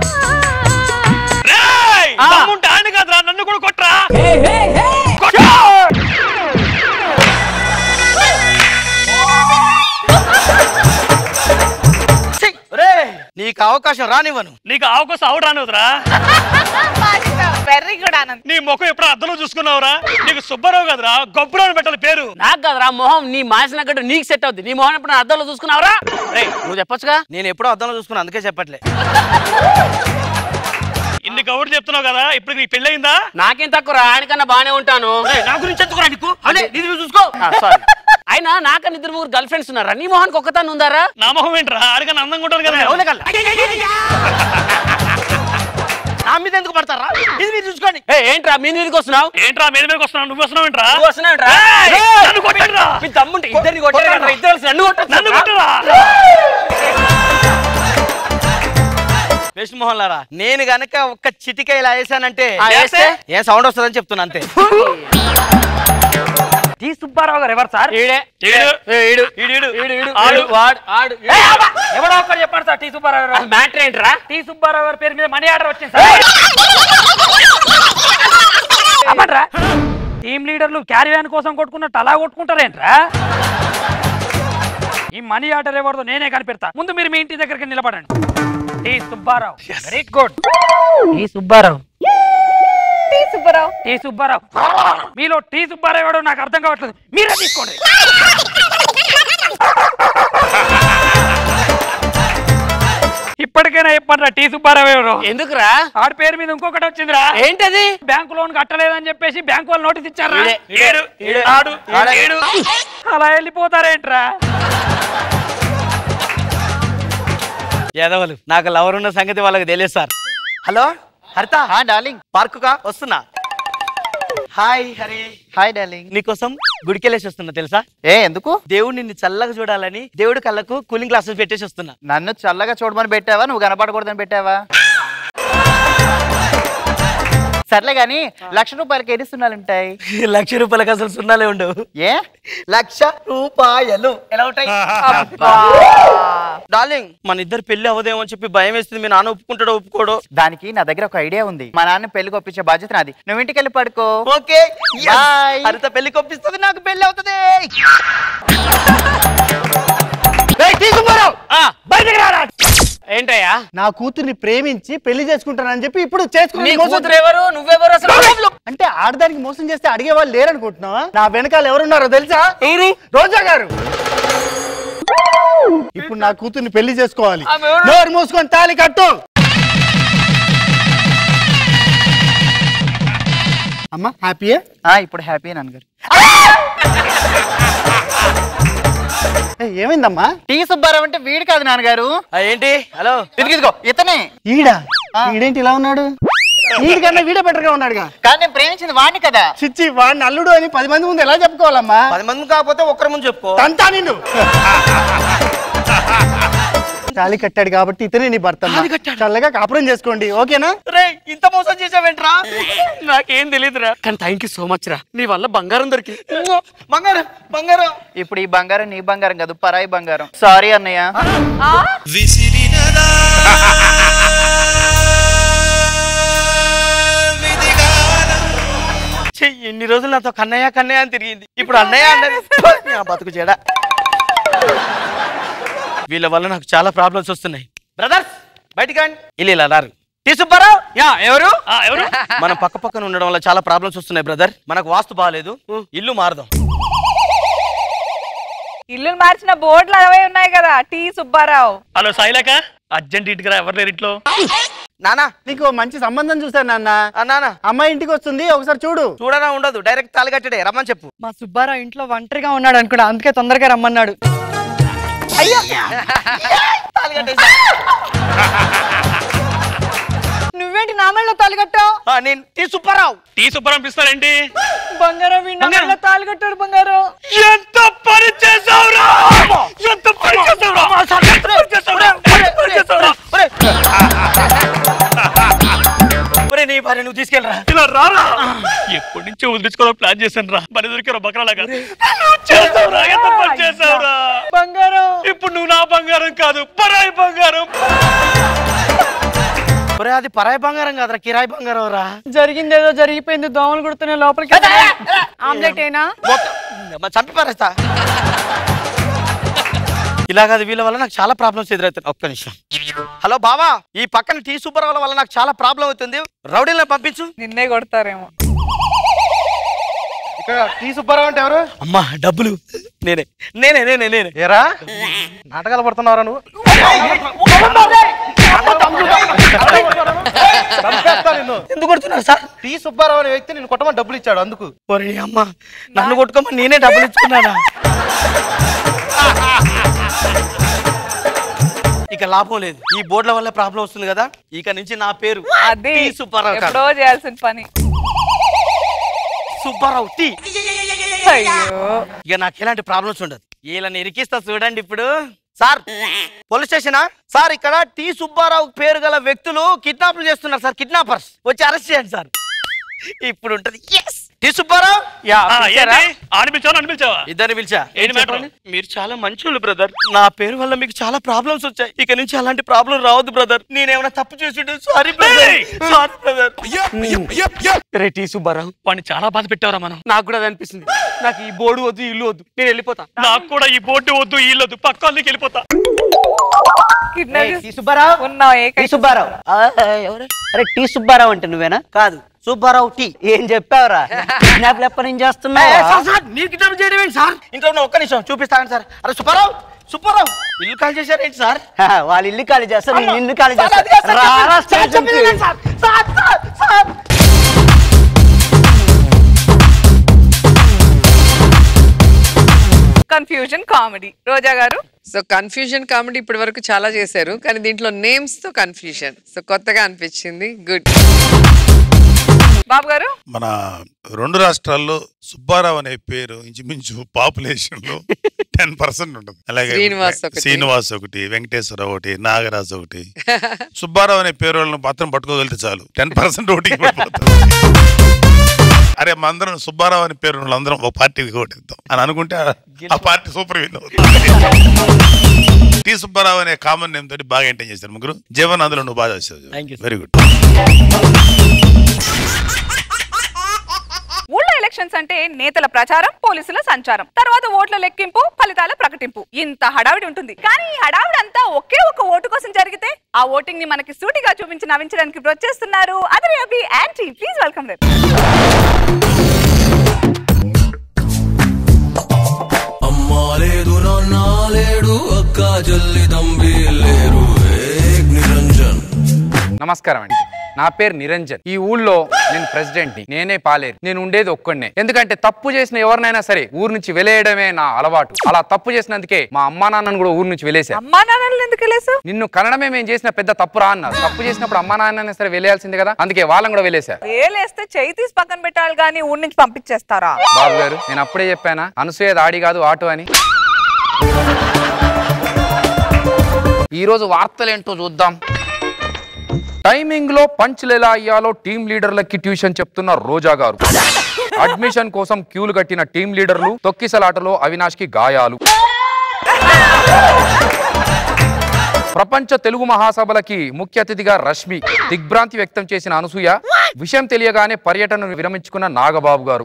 రేయ్! దమ్ముంటే ఆయన కాదురా నన్ను కూడా కొట్టరా కొట్టు! నీకు అవకాశం రానివ్వను నీకు అవకాశం ఆవిడ రానివదురా వెర్రీ గుడ్ ఆనంద్ నీ ముఖం ఎప్పుడు అద్దంలో చూసుకున్నావురా నీకు సుబ్బారావు కదరా గొప్పరావు పెట్టాలి పేరు నాకు కదరా మొహం నీ మాసినట్టు నీకు సెట్ అవుద్ది నీ మొహం ఎప్పుడు అద్దంలో చూసుకున్నావురా రేయ్, నువ్వు చెప్పొచ్చుగా నేను ఎప్పుడో అద్దంలో చూసుకున్నా అందుకే చెప్పట్లే ఇన్ని కబుర్లు చెప్తున్నావు కదా ఇప్పుడు నీకు పెళ్ళయిందా నాకేం తక్కువ ఆయనకన్నా బానే ఉంటాను నా గురించి ఎందుకురా నీకు అదే ఇది నువ్వు చూసుకో సారీ అయినా నాకన్నా ఇద్దరు ముగ్గురు గర్ల్ ఫ్రెండ్స్ ఉన్నారా నీ మొహానికి ఒక్కతాను ఉందారా నా మొహం ఏంట్రా ఆడికన్నా అందంగా ఉంటాను కదా అవునే కల్లా. నా మీద ఎందుకు పడతారా ఇది మీరు చూసుకోండి ఏ, ఏంట్రా మీ మీదకి వస్తున్నావు ఏంట్రా మీద మీదకి వస్తున్నావు నువ్వు వస్తున్నావు ఏంట్రా నువ్వు వస్తున్నావుట్రా? ఏయ్, ఏయ్, నన్ను కొట్టండిరా. మీ తమ్ముంటే ఇద్దరిని కొట్టారు ఇద్దరు కలిసి నన్ను కొట్టొచ్చు నన్ను కొట్టరా వేస్ట్ మొహన్లారా నేను గనక ఒక్క చిటిక ఇలా వేసానంటే ఆ, వేస్తే? ఏ సౌండ్ వస్తుందని చెప్తున్నా అంతే టి సుబ్బారావు గారు ఎవరు సార్ ఈడే ఈడు. ఏ, ఈడు ఈడు, ఈడు. ఈడు ఈడు ఆడు. ఈడు, వాడు ఆడు ఈడు. ఎవరో ఒకరు చెప్పండి సార్ టి సుబ్బారావు గారు అసలు మ్యాటర్ ఏంట్రా టి సుబ్బారావు గారి పేరు మీద మనీ ఆర్డర్ వచ్చింది సార్ అమ్మట్రా టీం లీడర్లు క్యారీ వ్యాన్ కోసం కొట్టుకున్నట్టు అలా కొట్టుకుంటారేంట్రా ఈ మనీ ఆర్డర్ ఎవరిదో నేనే కనిపెడతా ముందు మీరు మీ ఇంటి దగ్గరికి నిలబడండి T Subbarao very good T Subbarao T Subbarao T Subbarao మీలో టి సుబ్బారావు ఎవడో నాకు అర్థం కావట్లేదు మీరే తీసుకోండి ఇప్పటికైనా చెప్పండి టీ సుబ్బారావు ఎవరు ఎందుకురా ఆడి పేరు మీద ఇంకొకటి వచ్చిందిరా ఏంటది బ్యాంకు లోన్ కట్టలేదని చెప్పేసి బ్యాంకు వాళ్ళు నోటీస్ ఇచ్చారా ఈడే, ఈడు, ఈడే. ఆడు, ఆడే. ఈడు. అలా వెళ్ళిపోతారేంట్రా యాదవలు నాకు లవర్ ఉన్న సంగతి వాళ్ళకి తెలియదు సార్ హలో హరిత హా డార్లింగ్ పార్కుకా వస్తున్నా హాయ్ హరి హాయ్ డార్లింగ్ నీకోసం గుడికెళ్ళేసి వస్తున్నా తెలుసా ఏ ఎందుకు దేవుడు నిన్ను చల్లగా చూడాలని దేవుడి కళ్ళకు కూలింగ్ గ్లాసెస్ పెట్టేసి వస్తున్నా నన్ను చల్లగా చూడమని పెట్టావా నువ్వు కనపడకూడదని పెట్టావా సర్లే గాని లక్ష రూపాయలకి ఎన్ని సున్నాలు ఉంటాయి లక్ష రూపాయలకు అసలు సున్నాలే ఉండవు ఏ లక్ష రూపాయలు ఎలా ఉంటాయి డార్లింగ్ మన ఇద్దరు పెళ్లి అవ్వదేమో అని చెప్పి భయం వేస్తుంది మీ నాన్న ఒప్పుకుంటాడో ఒప్పుకోడో దానికి నా దగ్గర ఒక ఐడియా ఉంది మా నాన్న పెళ్లికి ఒప్పించే బాధ్యత నాది నువ్వు ఇంటికి వెళ్ళి పడుకో ఓకే Bye. హరిత పెళ్లి కొప్పిస్తుంది నాకు పెళ్లి అవుతుంది బయటికి రారా ఏంటయ్యా నా కూతుర్ని ప్రేమించి పెళ్లి చేసుకుంటానని చెప్పి ఇప్పుడు నీ చేసుకుని కూతురు ఎవరు నువ్వెవరు అసలు అంటే ఆడదానికి మోసం చేస్తే అడిగే వాళ్ళు లేరనుకుంటున్నావా నా వెనకాల ఎవరున్నారో తెలుసా రోజా గారు ఇప్పుడు నా కూతుర్ని పెళ్లి చేసుకోవాలి ఆమె ఎవరు? నోరు మూసుకొని తాళి కట్టు అమ్మా హ్యాపీయే ఆ, ఇప్పుడు హ్యాపీ నాన్నగారు ఏయ్, ఏమైందమ్మా టీ సుబ్బారావు అంటే వీడు కాదు నాన్నగారు ఏంటి హలో ఇదిగో ఇతనే ఈడా ఈడేంటి ఇలా ఉన్నాడు వీడికన్నా వీడే బెటర్ గా ఉన్నాడుగా కానీ నేను ప్రేమించింది వాడిని కదా చిచ్చి వాడిని అల్లుడు అని పది మంది ముందు ఎలా చెప్పుకోవాలమ్మా పది మంది కాకపోతే ఒక్కరి ముందు చెప్పుకో తంతా నిన్ను తాళి కట్టాడు కాబట్టి ఇతనే నీ భర్త అమ్మా. చల్లగా కాపురం చేసుకోండి ఓకేనా రే ఇంత మోసం చేసావేంట్రా నాకేం తెలియదురా కానీ థ్యాంక్ యూ సో మచ్ రా నీ వల్ల బంగారం దొరికింది బంగారం బంగారం ఇప్పుడు ఈ బంగారం నీ బంగారం కాదు పరాయి బంగారం సారీ అన్నయ్య ఛీ, ఎన్ని రోజులు నాతో కన్నయ్య కన్నయ్య అని తిరిగింది ఇప్పుడు అన్నయ్య అన్నది నా బతుకు చెడ వీళ్ళ వల్ల నాకు చాలా ప్రాబ్లమ్స్ వస్తున్నాయి బ్రదర్స్ బయటికి రండి ఇల్లు ఇలా రారు టీ సుబ్బారావు యా ఎవరు ఎవరు మనం పక్క పక్కన ఉండడం వల్ల చాలా ప్రాబ్లమ్స్ వస్తున్నాయి బ్రదర్ మనకు వాస్తు బాగాలేదు ఇల్లు మారదాం ఇల్లు మార్చిన బోర్డులు అవే ఉన్నాయి కదా టీ సుబ్బారావు హలో సాయిలేక అర్జెంట్ ఇంటికి రా ఎవరు లేరు ఇంట్లో నానా నీకు ఓ మంచి సంబంధం చూశాను నాన్న నానా అమ్మాయి ఇంటికి వస్తుంది ఒకసారి చూడు చూడనా ఉండదు డైరెక్ట్ తాళి కట్టడే రమ్మని చెప్పు మా సుబ్బారావు ఇంట్లో ఒంటరిగా ఉన్నాడు అనుకున్నా అందుకే తొందరగా రమ్మన్నాడు నువ్వేంటి నా మెడలో తాలిగట్టావు నేను టీ సుబ్బారావు టీ సుబ్బరం పిస్తారేంటి బంగారం వీడి నా మెడలో తాలిగట్టాడు బంగారం ఎంత పని చేసావురా ఎంత పని చేసావురా ఎంత పని చేసావురా? ఎంత పని చేసావురా? ఒరే నీ భార్య నువ్వు తీసుకెళ్ళరా ఇలా రారా ఎప్పటి నుంచో వదిలించుకోవడం ప్లాన్ చేశాను రా పని దొరికారా బకరాలాగా నువ్వు చేసావురా ఎంత పని చేసావురా బంగారం ఇప్పుడు నువ్వు నా బంగారం కాదు పరాయి బంగారం ఒరే అది పరాయి బంగారం కాదురా కిరాయి బంగారం రా జరిగింది ఏదో జరిగిపోయింది దోమలు కుడుతున్నా లోపలికి ఆమ్లెట్ అయినా మొత్తం చంపి పారేస్తా ఇలా కాదు వీళ్ళ వల్ల నాకు చాలా ప్రాబ్లమ్స్ ఎదురవుతాయి ఒక్క నిమిషం హలో బావా ఈ పక్కన టీ సుబ్బారావు వల్ల నాకు చాలా ప్రాబ్లం అవుతుంది రౌడీలను పంపించు నిన్నే కొడతారేమో ఇక్కడ టీ సుబ్బారావు అంటే ఎవరు అమ్మా డబ్బులు నేనే నేనే నేనే నేనే ఏరా నాటకాలు పడుతున్నారా నువ్వు చంపేస్తా నిన్ను. ఎందుకు కొడుతున్నారు సార్ టీ సుబ్బారావు అనే వ్యక్తి నేను కొట్టమని డబ్బులు ఇచ్చాడు అందుకు ఒరే అమ్మ నన్ను కొట్టుకోమని నేనే డబ్బులు ఇచ్చుకున్నానా ఇక లాభం లేదు ఈ బోర్డుల వల్ల ప్రాబ్లం వస్తుంది కదా ఇక నుంచి నా పేరు అది టీ సుబ్బారావు కాదు. ఎప్పుడో చేయాల్సిన పని సుబ్బారావు టీ అయ్యో ఇక నాకు ఎలాంటి ప్రాబ్లమ్స్ ఉండదు వీళ్ళని ఇరికిస్తా చూడండి ఇప్పుడు సార్ పోలీస్ స్టేషనా సార్ ఇక్కడ టి సుబ్బారావు పేరు గల వ్యక్తులు కిడ్నాప్లు చేస్తున్నారు సార్ కిడ్నాపర్స్ వచ్చి అరెస్ట్ చేయండి సార్ ఇప్పుడు ఉంటది ఎస్ టి సుబ్బారావు యా ఆ, పిలిచారా? ఏంటి? ఆడిని పిలిచావా నన్ను పిలిచావా ఇద్దరిని పిలిచా ఏంటి మ్యాటర్? చెప్పండి? మీరు చాలా మంచోళ్ళు బ్రదర్ నా పేరు వల్ల మీకు చాలా ప్రాబ్లమ్స్ వచ్చాయి ఇక నుంచి అలాంటి ప్రాబ్లం రావద్దు బ్రదర్ నేనేమైనా తప్పు చేసిండు సారీ బ్రదర్ సారీ బ్రదర్ రే టి సుబ్బారావు వాడిని చాలా బాధ పెట్టావరా మనం నాకు కూడా అది అనిపిస్తుంది నాకు ఈ బోర్డు వద్దు ఇల్లు వద్దు నేను వెళ్ళిపోతా నాకు కూడా ఈ బోర్డు వద్దు ఈ వద్దు పక్క వాళ్ళకి వెళ్ళిపోతా సుబ్బారావు ఉన్నావు టీ సుబ్బారావు ఆ, ఎవరు అరే టీ సుబ్బారావు అంటే నువ్వేనా కాదు సుబ్బారావు టీ ఏం చెప్పావురా కిడ్నాప్ ఎప్పటి నుంచి చేస్తున్నావు ఏ, సార్, సార్, మీరు కిడ్నాప్ చేయడం ఏంటి సార్ ఇంట్లో ఉన్న ఒక్క నిమిషం చూపిస్తాను సార్ అరే సుబ్బారావు సుబ్బారావు ఇల్లు కాల్ చేశారేంటి సార్ వాళ్ళ ఇల్లు ఖాళీ చేస్తారు నేను ఇల్లు ఖాళీ సార్, అది కాదు చేస్తాను సార్, రారా సార్, స్టేషన్కి. చెప్పేది sir, sir, sir, sir. Confusion comedy Roja garu so confusion comedy ఇప్పటి వరకు చాలా చేశారు కానీ దీంట్లో నేమ్స్ తో కన్ఫ్యూజన్ సో కొత్తగా అనిపించింది గుడ్ బాబు గారు మన రెండు రాష్ట్రాల్లో సుబ్బారావు అనే పేరు ఇంచుమించు పాపులేషన్ లో టెన్ పర్సెంట్ ఉంటుంది అలాగే శ్రీనివాస్ ఒకటి. శ్రీనివాస్ ఒకటి వెంకటేశ్వరరావు ఒకటి నాగరాజు ఒకటి సుబ్బారావు అనే పేరు వాళ్ళని మాత్రం పట్టుకోగలిగితే చాలు టెన్ పర్సెంట్ ఓటింగ్ పడిపోతుంది అరే మందరం సుబ్బారావు అనే పేరు వాళ్ళందరం ఒక పార్టీకి ఓటిద్దాం అని అనుకుంటే ఆ- ఆ పార్టీ సూపర్ విన్ అవుతుంది టి సుబ్బారావు అనే కామన్ నేమ్ తోటి బాగా ఎంటైన్ చేశారు ముగ్గురు జీవన్ అందులో నువ్వు బాగా చేసావు వెరీ గుడ్ ఊళ్ళో ఎలక్షన్స్ అంటే నేతల ప్రచారం పోలీసుల సంచారం తర్వాత ఓట్ల లెక్కింపు ఫలితాల ప్రకటింపు ఇంత హడావిడి ఉంటుంది కానీ ఈ హడావిడి అంతా ఒకే ఒక ఓటు కోసం జరిగితే ఆ ఓటింగ్ ని మనకి సూటిగా చూపించి నవ్వించడానికి ఇప్పుడు వచ్చేస్తున్నారు అదర్ అభి యాంటీ ప్లీజ్ వెల్కమ్ దెమ్ అమ్మా లేదు నాన్న లేడు అక్క చెల్లి తంబి లేరు ఏక్ నిరంజన్ నమస్కారం అండి నా పేరు నిరంజన్ ఈ ఊళ్ళో నేను ప్రెసిడెంట్ ని నేనే పాలేరు నేను ఉండేది ఒక్కడినే ఎందుకంటే తప్పు చేసిన ఎవరినైనా సరే ఊరు నుంచి వెలేయడమే నా అలవాటు అలా తప్పు చేసినందుకే మా అమ్మా నాన్నను కూడా ఊరు నుంచి వెలేశారు అమ్మా నాన్నలు ఎందుకు వెళ్ళేసావు నిన్ను కనడమే మేము చేసిన పెద్ద తప్పు రా అన్నారు తప్పు చేసినప్పుడు అమ్మా నాన్న సరే వెలేయాల్సిందే కదా అందుకే వాళ్ళని కూడా వెలేశారు వేలేస్తే చేయి తీసి పక్కన పెట్టాలి కానీ ఊరి నుంచి పంపించేస్తారా బాబు గారు నేను అప్పుడే చెప్పానా అనసూయ దాడి కాదు ఆటో అని ఈ రోజు వార్తలు ఏంటో చూద్దాం టైమింగ్ లో పంచ్లు ఎలా అయ్యాలో టీం లీడర్లకి ట్యూషన్ చెప్తున్న రోజా గారు అడ్మిషన్ కోసం క్యూలు కట్టిన టీం లీడర్లు తొక్కిసలాటలో అవినాష్ కి గాయాలు ప్రపంచ తెలుగు మహాసభలకి ముఖ్య అతిథిగా రష్మి దిగ్భ్రాంతి వ్యక్తం చేసిన అనసూయ విషయం తెలియగానే పర్యటనను విరమించుకున్న నాగబాబు గారు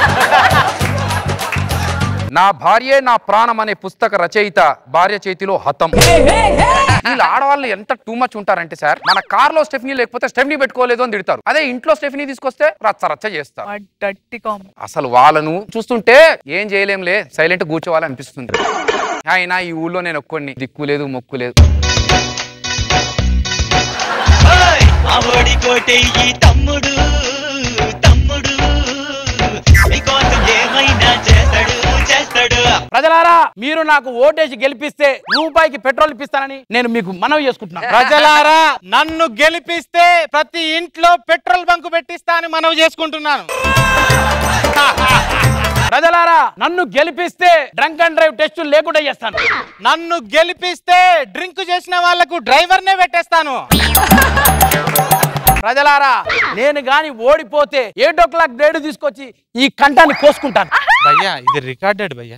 నా భార్యే నా ప్రాణం అనే పుస్తక రచయిత భార్య చేతిలో హతం వీళ్ళు ఆడవాళ్ళు ఎంత టూ మచ్ ఉంటారంటే సార్ మన కార్ లో స్టెఫ్నీ లేకపోతే స్టెఫ్నీ పెట్టుకోలేదు అని తిడతారు అదే ఇంట్లో స్టెఫ్నీ తీసుకొస్తే రచ్చ రచ్చ చేస్తారు డట్టి కామ్ అసలు వాళ్ళను చూస్తుంటే ఏం చేయలేంలే సైలెంట్ కూర్చోవాలి అనిపిస్తుంది అయినా ఈ ఊళ్ళో నేను ఒక్కొన్ని దిక్కు లేదు మొక్కు లేదు అవడి కోటెయ్యి తమ్ముడు తమ్ముడు నీకోసం ఏమైనా చేస్తాడు చేస్తాడు ప్రజలారా మీరు నాకు ఓటేసి గెలిపిస్తే రూపాయికి పెట్రోల్ ఇప్పిస్తానని నేను మీకు మనవి చేసుకుంటున్నాను ప్రజలారా నన్ను గెలిపిస్తే ప్రతి ఇంట్లో పెట్రోల్ బంక్ పెట్టిస్తా అని మనవి చేసుకుంటున్నాను ప్రజలారా నన్ను గెలిపిస్తే డ్రంక్ అండ్ డ్రైవ్ టెస్ట్ లేకుండా చేస్తాను నన్ను గెలిపిస్తే డ్రింక్ చేసిన వాళ్లకు డ్రైవర్నే పెట్టేస్తాను ప్రజలారా నేను గాని ఓడిపోతే ఎయిట్ ఓ క్లాక్ బ్లేడ్ తీసుకొచ్చి ఈ కంఠాన్ని కోసుకుంటాను భయ్యా ఇది రికార్డెడ్ భయ్యా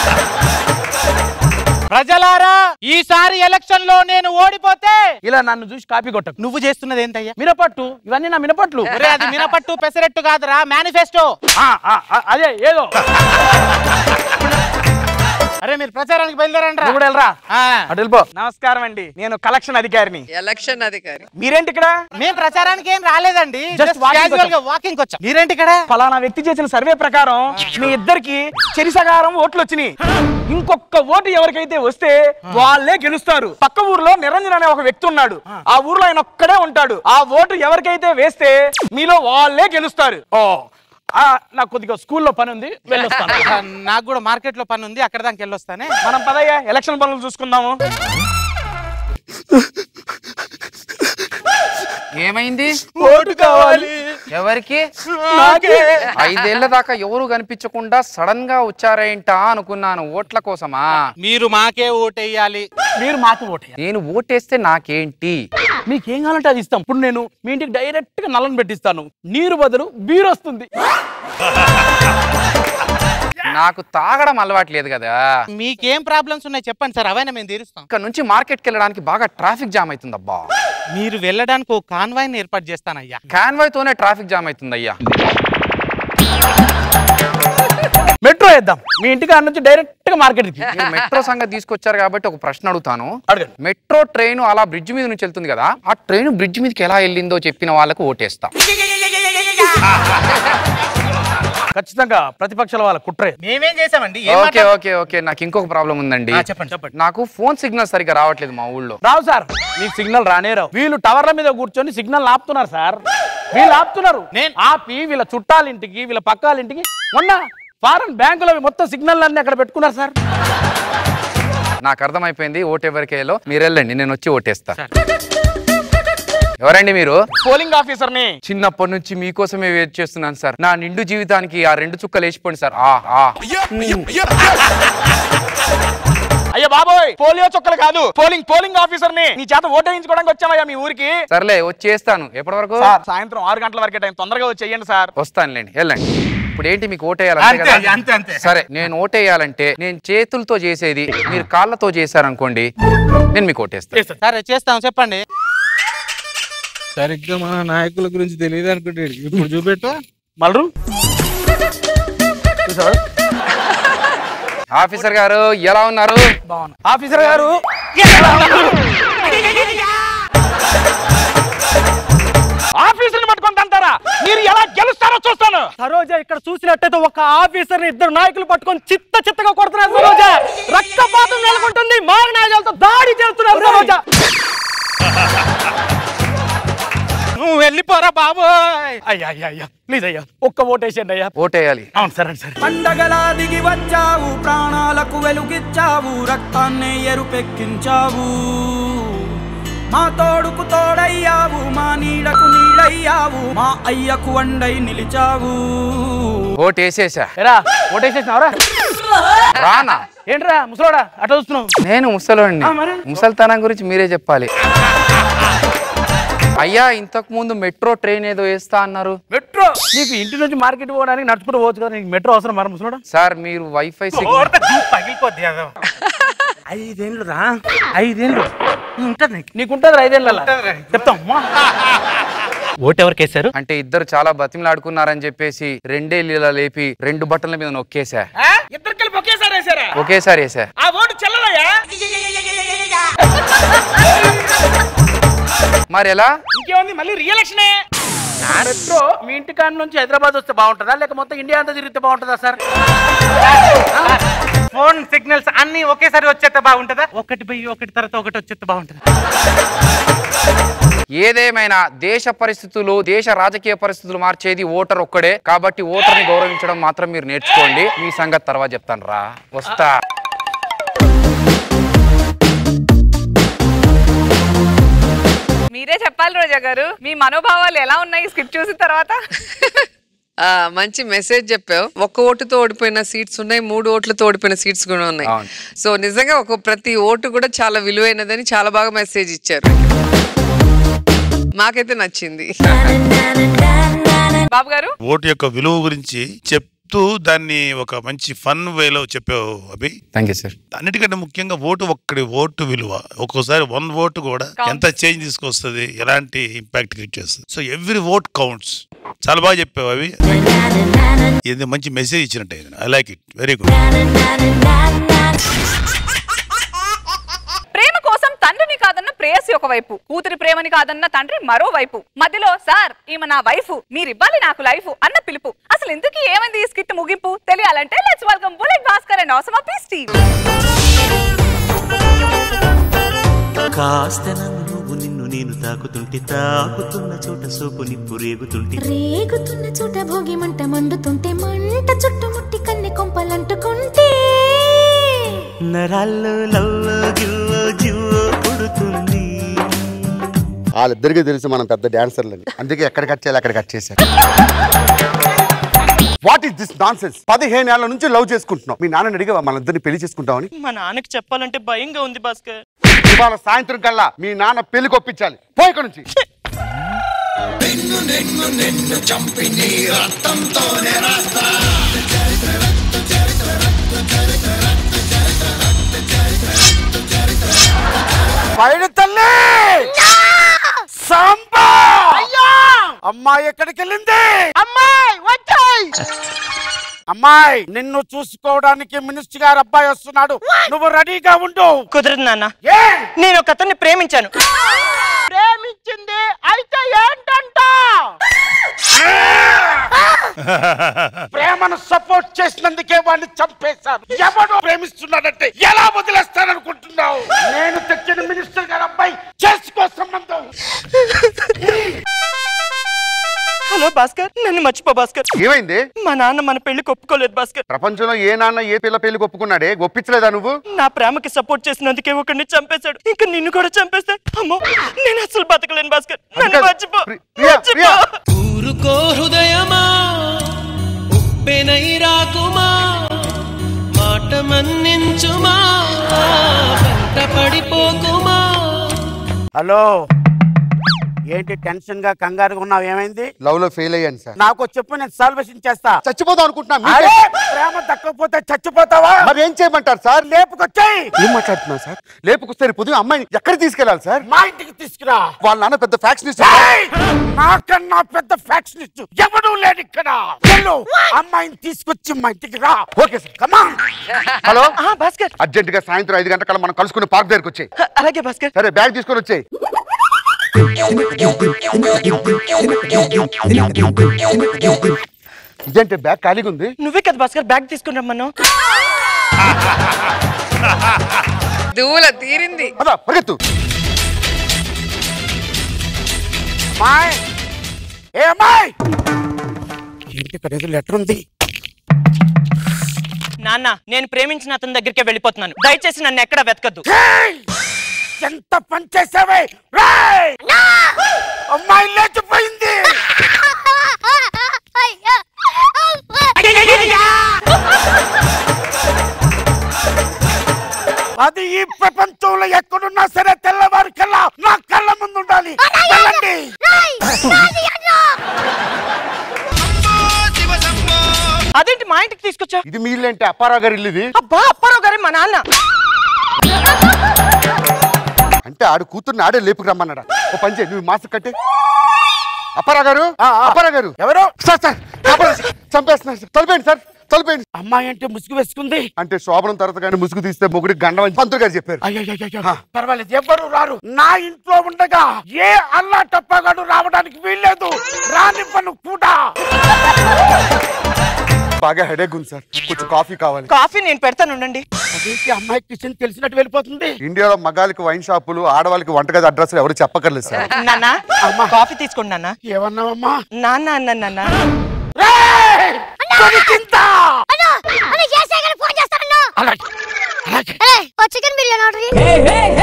ప్రజలారా ఈసారి ఎలక్షన్ లో నేను ఓడిపోతే ఇలా నన్ను చూసి కాపీ కొట్టకు నువ్వు చేస్తున్నది ఏంటయ్యా మినపట్టు ఇవన్నీ నా మినపట్లు ఒరే, అది మినపట్టు పెసరెట్టు కాదురా మేనిఫెస్టో ఆ, ఆ, ఆ, అదే ఏదో అరే మీరు ప్రచారానికి బయలుదేరండి నువ్వు కూడా వెళ్ళరా అటు వెళ్ళిపో నమస్కారం అండి నేను కలెక్షన్ అధికారిని ఎలక్షన్ అధికారి మీరేంటి ఇక్కడ మేము ప్రచారానికి ఏం రాలేదండి Just జస్ట్ walking క్యాజువల్ గా వచ్చాం. వాకింగ్ వచ్చాం మీరేంటి ఇక్కడ ఫలానా వ్యక్తి చేసిన సర్వే ప్రకారం మీ ఇద్దరికి చెరిసగారం ఓట్లు వచ్చినాయి ఇంకొక ఓటు ఎవరికైతే వస్తే వాళ్ళే గెలుస్తారు పక్క ఊర్లో నిరంజన్ అనే ఒక వ్యక్తి ఉన్నాడు ఆ ఊర్లో ఆయన ఒక్కడే ఉంటాడు ఆ ఓటు ఎవరికైతే వేస్తే మీలో వాళ్ళే గెలుస్తారు ఓ ఆ, నాకు కొద్దిగా స్కూల్లో పని ఉంది వెళ్ళొస్తాను నాకు కూడా మార్కెట్ లో పని ఉంది అక్కడ దానికి వెళ్ళొస్తానే మనం పదయ్యా ఎలక్షన్ పనులు చూసుకుందాము ఏమైంది ఓటు కావాలి ఎవరికి నాకే. ఐదేళ్ల దాకా ఎవరు కనిపించకుండా సడన్ గా వచ్చారేంటా అనుకున్నాను ఓట్ల కోసమా మీరు మాకే ఓటేయాలి మీరు మాకు ఓటే నేను ఓటేస్తే నాకేంటి మీకేం కావాలంటే అది ఇస్తాం ఇప్పుడు నేను మీ ఇంటికి డైరెక్ట్ గా నల్లని పెట్టిస్తాను నీరు బదులు బీరు వస్తుంది నాకు తాగడం అలవాటు లేదు కదా మీకేం ప్రాబ్లమ్స్ ఉన్నాయి చెప్పండి సార్ అవైనా మేము తీరుస్తాం ఇక్కడ నుంచి మార్కెట్కి వెళ్ళడానికి బాగా ట్రాఫిక్ జామ్ అవుతుంది అబ్బా మీరు వెళ్ళడానికి ఒక కాన్వాయ్ ఏర్పాటు చేస్తానయ్యా కాన్వాయ్ తోనే ట్రాఫిక్ జామ్ అవుతుంది అయ్యా మెట్రో వేద్దాం మీ ఇంటికి ఆడ నుంచి డైరెక్ట్ గా మార్కెట్ కి మీరు మెట్రో సంగతి తీసుకొచ్చారు కాబట్టి ఒక ప్రశ్న అడుగుతాను మెట్రో ట్రైన్ అలా బ్రిడ్జ్ మీద నుంచి వెళ్తుంది కదా ఆ ట్రైన్ బ్రిడ్జ్ మీదకి ఎలా వెళ్ళిందో చెప్పిన వాళ్ళకు ఓటేస్తా ఖచ్చితంగా ప్రతిపక్షాల వాళ్ళ కుట్రే మేమేం చేసామండి ఓకే ఓకే ఓకే నాకు ఇంకొక ప్రాబ్లం ఉందండి చెప్పండి చెప్పండి నాకు ఫోన్ సిగ్నల్ సరిగ్గా రావట్లేదు మా ఊళ్ళో రావు సార్ మీకు సిగ్నల్ రానే రావు వీళ్ళు టవర్ల మీద కూర్చొని సిగ్నల్ ఆపుతున్నారు సార్ వీళ్ళు ఆపుతున్నారు ఆపి వీళ్ళ చుట్టాలింటికి వీళ్ళ పక్కాలింటికి మొన్న ఫారెన్ బ్యాంకులో మొత్తం సిగ్నల్ అన్ని అక్కడ పెట్టుకున్నారు సార్ నాకు అర్థమైపోయింది ఓటు ఎవరికి వేయాలో మీరు వెళ్ళండి నేను వచ్చి ఓటేస్తా ఎవరండి మీరు పోలింగ్ ఆఫీసర్ ని చిన్నప్పటి నుంచి మీకోసమే వెయిట్ చేస్తున్నాను సార్ నా నిండు జీవితానికి ఆ రెండు చుక్కలు వేసిపోండి సార్ ఆ ఆ అయ్యా బాబోయ్ పోలియో చుక్కలు కాదు పోలింగ్ పోలింగ్ ఆఫీసర్ ని నీ చేత ఓటేయించుకోవడానికి వచ్చామయ్యా మీ ఊరికి సర్లే వచ్చేస్తాను ఎప్పటి వరకు సార్ సాయంత్రం ఆరు గంటల వరకే టైం తొందరగా వచ్చేయండి సార్ వస్తానులేండి వెళ్ళండి ఇప్పుడు ఏంటి మీకు ఓటేయాలంటే అంతే, కదా అంతే, అంతే. సరే నేను ఓటేయాలంటే నేను చేతులతో చేసేది మీరు కాళ్ళతో చేశారనుకోండి నేను మీకు ఓటేస్తాను సరే చేస్తాం చెప్పండి సరిగ్గా మన నాయకుల గురించి తెలియదు అనుకుంటాడు ఇప్పుడు చూపెట్టు మలరు ఆఫీసర్ గారు ఎలా ఉన్నారు ఆఫీసర్ గారు ఆఫీసర్ పట్టుకొని అంటారా మీరు ఎలా గెలుస్తారో చూస్తాను సరోజ ఇక్కడ చూసినట్టయితే ఒక ఆఫీసర్ ఇద్దరు నాయకులు పట్టుకొని చిత్త చిత్తగా కొడుతున్నారు సరోజ రక్తపాతం నెలకొంటుంది మారణాయాలతో దాడి చేస్తున్నారు సరోజ నువ్వు వెళ్ళిపోరా బాబోయ్ అయ్యా అయ్యా అయ్యా ప్లీజ్ అయ్యా ఒక్క ఓటేసేయండి అయ్యా ఓటేయాలి అవును సరే సరే పండగలా దిగి వచ్చావు ప్రాణాలకు వెలుగిచ్చావు రక్తాన్ని ఎరుపెక్కించావు మా తోడుకు తోడయ్యావు మా నీడకు నీడయ్యావు మా అయ్యకు వండై నిలిచావు ఓటేసేసా ఎరా ఓటేసేసినావరా రానా ఏంట్రా ముసలోడా అట్లా చూస్తున్నావు నేను ముసలోడిని ఆ, మరి? ముసల్తనం గురించి మీరే చెప్పాలి అయ్యా ఇంతకు ముందు మెట్రో ట్రైన్ ఏదో వేస్తా అన్నారు మెట్రో నీకు ఇంటి నుంచి మార్కెట్ పోవడానికి నడుచుకుంటూ పోవచ్చు కదా నీకు మెట్రో అవసరం మరి ముసలోడా సార్ మీరు వైఫై పగిలిపోద్ది ఐదేళ్ళు రా ఐదేళ్ళు ఉంటుంది నీకు. నీకు ఉంటుంది ఐదేళ్ళ చెప్తాం అమ్మా. ఓటు ఎవరికి వేశారు అంటే ఇద్దరు చాలా బతిమలాడుకున్నారని చెప్పేసి రెండే లీల లేపి రెండు బట్టల మీద నొక్కేసా ఇద్దరు కలిపి ఒకేసారి వేసారా ఒకేసారి వేసా ఆ ఓటు చెల్లదయ్యా మరి ఎలా ఇంకేముంది మళ్ళీ రియలక్షనే మెట్రో మీ ఇంటి కాడ నుంచి హైదరాబాద్ వస్తే బాగుంటుందా లేక మొత్తం ఇండియా అంతా తిరిగితే బాగుంటుందా సార్ ఫోన్ సిగ్నల్స్ అన్ని ఒకేసారి వచ్చేస్తే బాగుంటుందా ఒకటి పోయి ఒకటి తర్వాత ఒకటి వచ్చేస్తే బాగుంటుందా ఏదేమైనా దేశ పరిస్థితులు దేశ రాజకీయ పరిస్థితులు మార్చేది ఓటర్ ఒక్కడే కాబట్టి ఓటర్ని గౌరవించడం మాత్రం మీరు నేర్చుకోండి మీ సంగతి తర్వాత చెప్తాను రా వస్తా మీరే చెప్పాలి రోజా గారు మీ మనోభావాలు ఎలా ఉన్నాయి స్కిప్ చూసిన తర్వాత ఆ, మంచి మెసేజ్ చెప్పావు ఒక్క ఓటుతో ఓడిపోయిన సీట్స్ ఉన్నాయి మూడు ఓట్లతో ఓడిపోయిన సీట్స్ కూడా ఉన్నాయి సో నిజంగా ఒక ప్రతి ఓటు కూడా చాలా విలువైనదని చాలా బాగా మెసేజ్ ఇచ్చారు మాకైతే నచ్చింది బాబు గారు ఓటు యొక్క విలువ గురించి చెప్తూ దాన్ని ఒక మంచి ఫన్ వేలో చెప్పావు అభి థ్యాంక్ యూ సార్ అన్నిటికంటే ముఖ్యంగా ఓటు ఒక్కడి ఓటు విలువ ఒక్కోసారి వన్ ఓటు కూడా ఎంత చేంజ్ తీసుకొస్తుంది ఎలాంటి ఇంపాక్ట్ క్రియేట్ చేస్తుంది సో ఎవ్రీ ఓట్ కౌంట్స్ చాలా బాగా చెప్పావు అవి ఇది మంచి మెసేజ్ ఇచ్చినట్టు I like it very good ప్రేమ కోసం తండ్రిని కాదన్న ప్రేయసి ఒకవైపు కూతురి ప్రేమని కాదన్న తండ్రి మరోవైపు మధ్యలో సార్ ఈమె నా వైఫ్ మీరివ్వాలి నాకు లైఫ్ అన్న పిలుపు అసలు ఇందుకు ఏమైంది ఈ స్కిట్ ముగింపు తెలియాలంటే let's welcome bullet Bhaskar and ఆసమా పీస్ టీమ్ కాస్త నన్ను నువ్వు నిన్ను నేను తాకుతుంటే తాకుతున్న చోట సోపు నిప్పు రేగుతుంటే రేగుతున్న చోట భోగి మంట మండుతుంటే మంట చుట్టుముట్టి కన్నె కొంపలంటుకుంటే నరాల్లో లవ్వో గివ్వో జివ్వో పుడుతుంది వాళ్ళిద్దరికీ తెలుసు మనం పెద్ద డాన్సర్లని అందుకే ఎక్కడ కట్ చేయాలి అక్కడ కట్ చేశారు what is this nonsense పదిహేను ఏళ్ల నుంచి లవ్ చేసుకుంటున్నాం మీ నాన్నని అడిగా మన ఇద్దరిని పెళ్లి చేసుకుంటామని మా నాన్నకి చెప్పాలంటే భయంగా ఉంది భాస్కర్ ఇవాళ సాయంత్రం కల్లా మీ నాన్న పెళ్లికి ఒప్పించాలి పోయి ఇక్కడ నుంచి పైన తల్లి సాంబా అమ్మాయి ఎక్కడికి వెళ్ళింది అమ్మాయి వచ్చాయి అమ్మాయి నిన్ను చూసుకోవడానికి మినిస్టర్ గారు అబ్బాయి వస్తున్నాడు నువ్వు రెడీగా ఉండు కుదరదు నాన్న నేను ఒక అతన్ని ప్రేమించాను ప్రేమించింది అయితే ఏంటంట ప్రేమను సపోర్ట్ చేసినందుకే వాడిని చంపేశారు ఎవడు ప్రేమిస్తున్నాడంటే ఎలా వదిలేస్తాననుకుంటున్నావు నేను తెచ్చిన మినిస్టర్ గారు అబ్బాయి చేసుకో సంబంధం హలో భాస్కర్ నన్ను మర్చిపో భాస్కర్ ఏమైంది మా నాన్న మన పెళ్లికి ఒప్పుకోలేదు భాస్కర్ ప్రపంచంలో ఏ నాన్న ఏ పిల్ల పెళ్లికి ఒప్పుకున్నాడే ఒప్పించలేదా నువ్వు నా ప్రేమకి సపోర్ట్ చేసినందుకే ఒకరిని చంపేశాడు ఇంకా నిన్ను కూడా చంపేస్తే అమ్మో నేను అసలు బతకలేను భాస్కర్ నన్ను మర్చిపో మర్చిపో ఊరుకో హృదయమా ఉప్పెనై రాకుమా మాట మన్నించుమా వెంట పడిపోకుమా హలో ఏంటి టెన్షన్ గా కంగారుగా ఉన్నావు ఏమైంది లవ్ లో ఫెయిల్ అయ్యాను సార్ నాకు చెప్పు నేను సాల్వేషన్ చేస్తా చచ్చిపోదాం అనుకుంటున్నా అరే, మీకే- ప్రేమ దక్కకపోతే చచ్చిపోతావా మరి ఏం చేయమంటారు సార్ లేపుకొచ్చాయి ఏం మాట్లాడుతున్నా సార్ లేపుకొస్తే పొద్దున అమ్మాయిని ఎక్కడ తీసుకెళ్ళాలి సార్ మా ఇంటికి తీసుకురా వాళ్ళ నాన్న పెద్ద ఫ్యాక్షన్ ఏయ్! నాకన్నా పెద్ద ఫ్యాక్షనిస్ట్ ఎవడూ లేడు ఇక్కడ వెళ్ళు అమ్మాయిని తీసుకొచ్చి మా ఇంటికి రా ఓకే సార్ కమా హలో భాస్కర్ అర్జెంట్ గా సాయంత్రం ఐదు గంటల మనం కలుసుకుని పార్క్ దగ్గరకు వచ్చాయి అలాగే భాస్కర్ సరే బ్యాగ్ తీసుకొని వచ్చాయి ఇదేంటి బ్యాగ్ ఖాళీగా ఉంది నువ్వే కదా భాస్కర్ బ్యాగ్ తీసుకుని రమ్మన్నావు దూల తీరింది పద పరిగెత్తు మాయ్ ఏ అమ్మాయి ఏంటి ఇక్కడ ఏదో లెటర్ ఉంది నాన్న నేను ప్రేమించిన అతని దగ్గరికి వెళ్ళిపోతున్నాను దయచేసి నన్ను ఎక్కడ వెతకద్దు ఏయ్! ఎంత పని చేసావే రేయ్! అమ్మాయి లేచిపోయింది అది ఈ ప్రపంచంలో ఎక్కడున్నా సరే తెల్లవారి కల్లా నా కళ్ళ ముందు ఉండాలి వెళ్ళండి అదేంటి మా ఇంటికి తీసుకొచ్చా ఇది మీ ఇల్లు ఏంటి అప్పారావు గారి ఇల్లు ఇది అబ్బా అప్పారావు గారి మా నాన్న అంటే ఆడు కూతుర్ని ఆడే లేపుకు రమ్మన్నాడా ఓ పని చేయి నువ్వు మాస్క్ కట్టే అప్పారావు గారు అప్పారావు గారు ఎవరు సార్ సార్ కాపాడండి సార్. చంపేస్తున్నారు సార్ తలిపేయండి సార్ తలిపేయండి అమ్మాయి అంటే ముసుగు వేసుకుంది అంటే శోభనం తర్వాత కానీ ముసుగు తీస్తే మొగుడి గండం అని పంతులు గారు చెప్పారు అయ్యయ్యయ్యో, పర్వాలేదు ఎవ్వరు రారు నా ఇంట్లో ఉండగా ఏ అల్లా టప్పగాడు రావడానికి వీల్లేదు రానివ్వను కూడా బాగా హెడేక్ ఉంది సార్ కొంచెం కాఫీ కావాలి కాఫీ నేను పెడతాను ఉండండి అదేంటి అమ్మాయి కిచెన్ తెలిసినట్టు వెళ్ళిపోతుంది ఇండియాలో మగాళ్ళకి వైన్ షాపులు ఆడవాళ్ళకి వంటగది అడ్రస్ ఎవరు చెప్పక్కర్లేదు సార్ నాన్న కాఫీ తీసుకోండి నాన్న ఏమన్నావమ్మా నాన్న అన్న నాన్న చికెన్ బిర్యానీ ఆర్డర్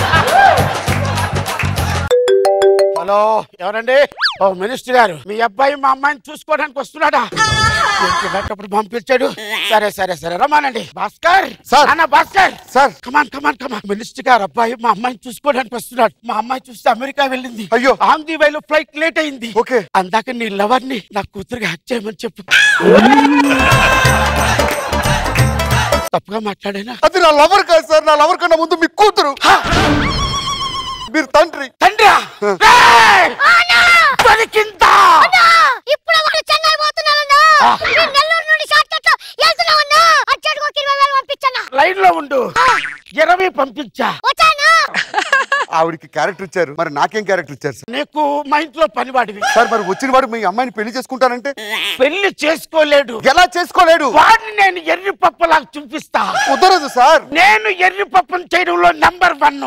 హలో ఎవరండి ఓ మినిస్టర్ గారు మీ అబ్బాయి మా అమ్మాయిని చూసుకోవడానికి వస్తున్నాడా ఏంటి ఇలాంటప్పుడు పంపించాడు సరే సరే సరే రమానండి భాస్కర్ సార్. అన్న Bhaskar sir come on come on come on minister garu అబ్బాయి మా అమ్మాయిని చూసుకోవడానికి వస్తున్నాడు మా అమ్మాయి చూస్తే అమెరికా వెళ్ళింది అయ్యో. ఆన్ ది వేలో ఫ్లైట్ లేట్ అయింది ఓకే అందాక నీ లవర్ ని నా కూతురుగా హ్యాక్ చేయమని చెప్పు తప్పుగా మాట్లాడేనా అది నా లవర్ కాదు సార్ నా లవర్ కన్నా ముందు మీ కూతురు మీరు తండ్రి తండ్రి దొరికిందా ఈ నేను నెల్లూరు నుండి షార్ట్ కట్ లో వెళ్తున్నామన్నా అచ్చాడు ఒక ఇరవై వేలు పంపించన్నా లైన్ లో ఉండు ఇరవై పంపించా వచ్చానా ఆవిడికి క్యారెక్టర్ ఇచ్చారు మరి నాకేం క్యారెక్టర్ ఇచ్చారు సార్ నీకు మా ఇంట్లో పనివాడివి సార్ మరి వచ్చిన వాడు మీ అమ్మాయిని పెళ్లి చేసుకుంటానంటే పెళ్లి చేసుకోలేడు ఎలా చేసుకోలేడు వాడిని నేను ఎర్రి పప్పులాగా చూపిస్తా కుదరదు సార్ నేను ఎర్రి పప్పును చేయడంలో నంబర్ వన్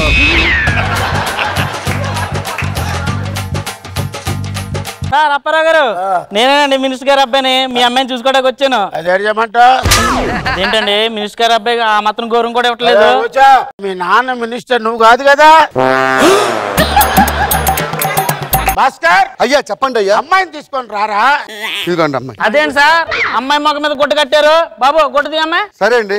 సార్ అప్పారావు గారు నేనేనండి మినిస్టర్ గారు అబ్బాయిని మీ అమ్మాయిని చూసుకోవడానికి వచ్చాను ఏంటండి మినిస్టర్ గారు అబ్బాయి ఆ మాత్రం గౌరవం కూడా ఇవ్వట్లేదు మీ నాన్న మినిస్టర్ నువ్వు కాదు కదా భాస్కర్ అయ్యా చెప్పండి అయ్యా అమ్మాయిని తీసుకొని రారా ఇదిగోండి అమ్మాయి అదేంటి సార్ అమ్మాయి మొక్క మీద గుడ్డ కట్టారు బాబు గుడ్డ తీ అమ్మాయి సరే అండి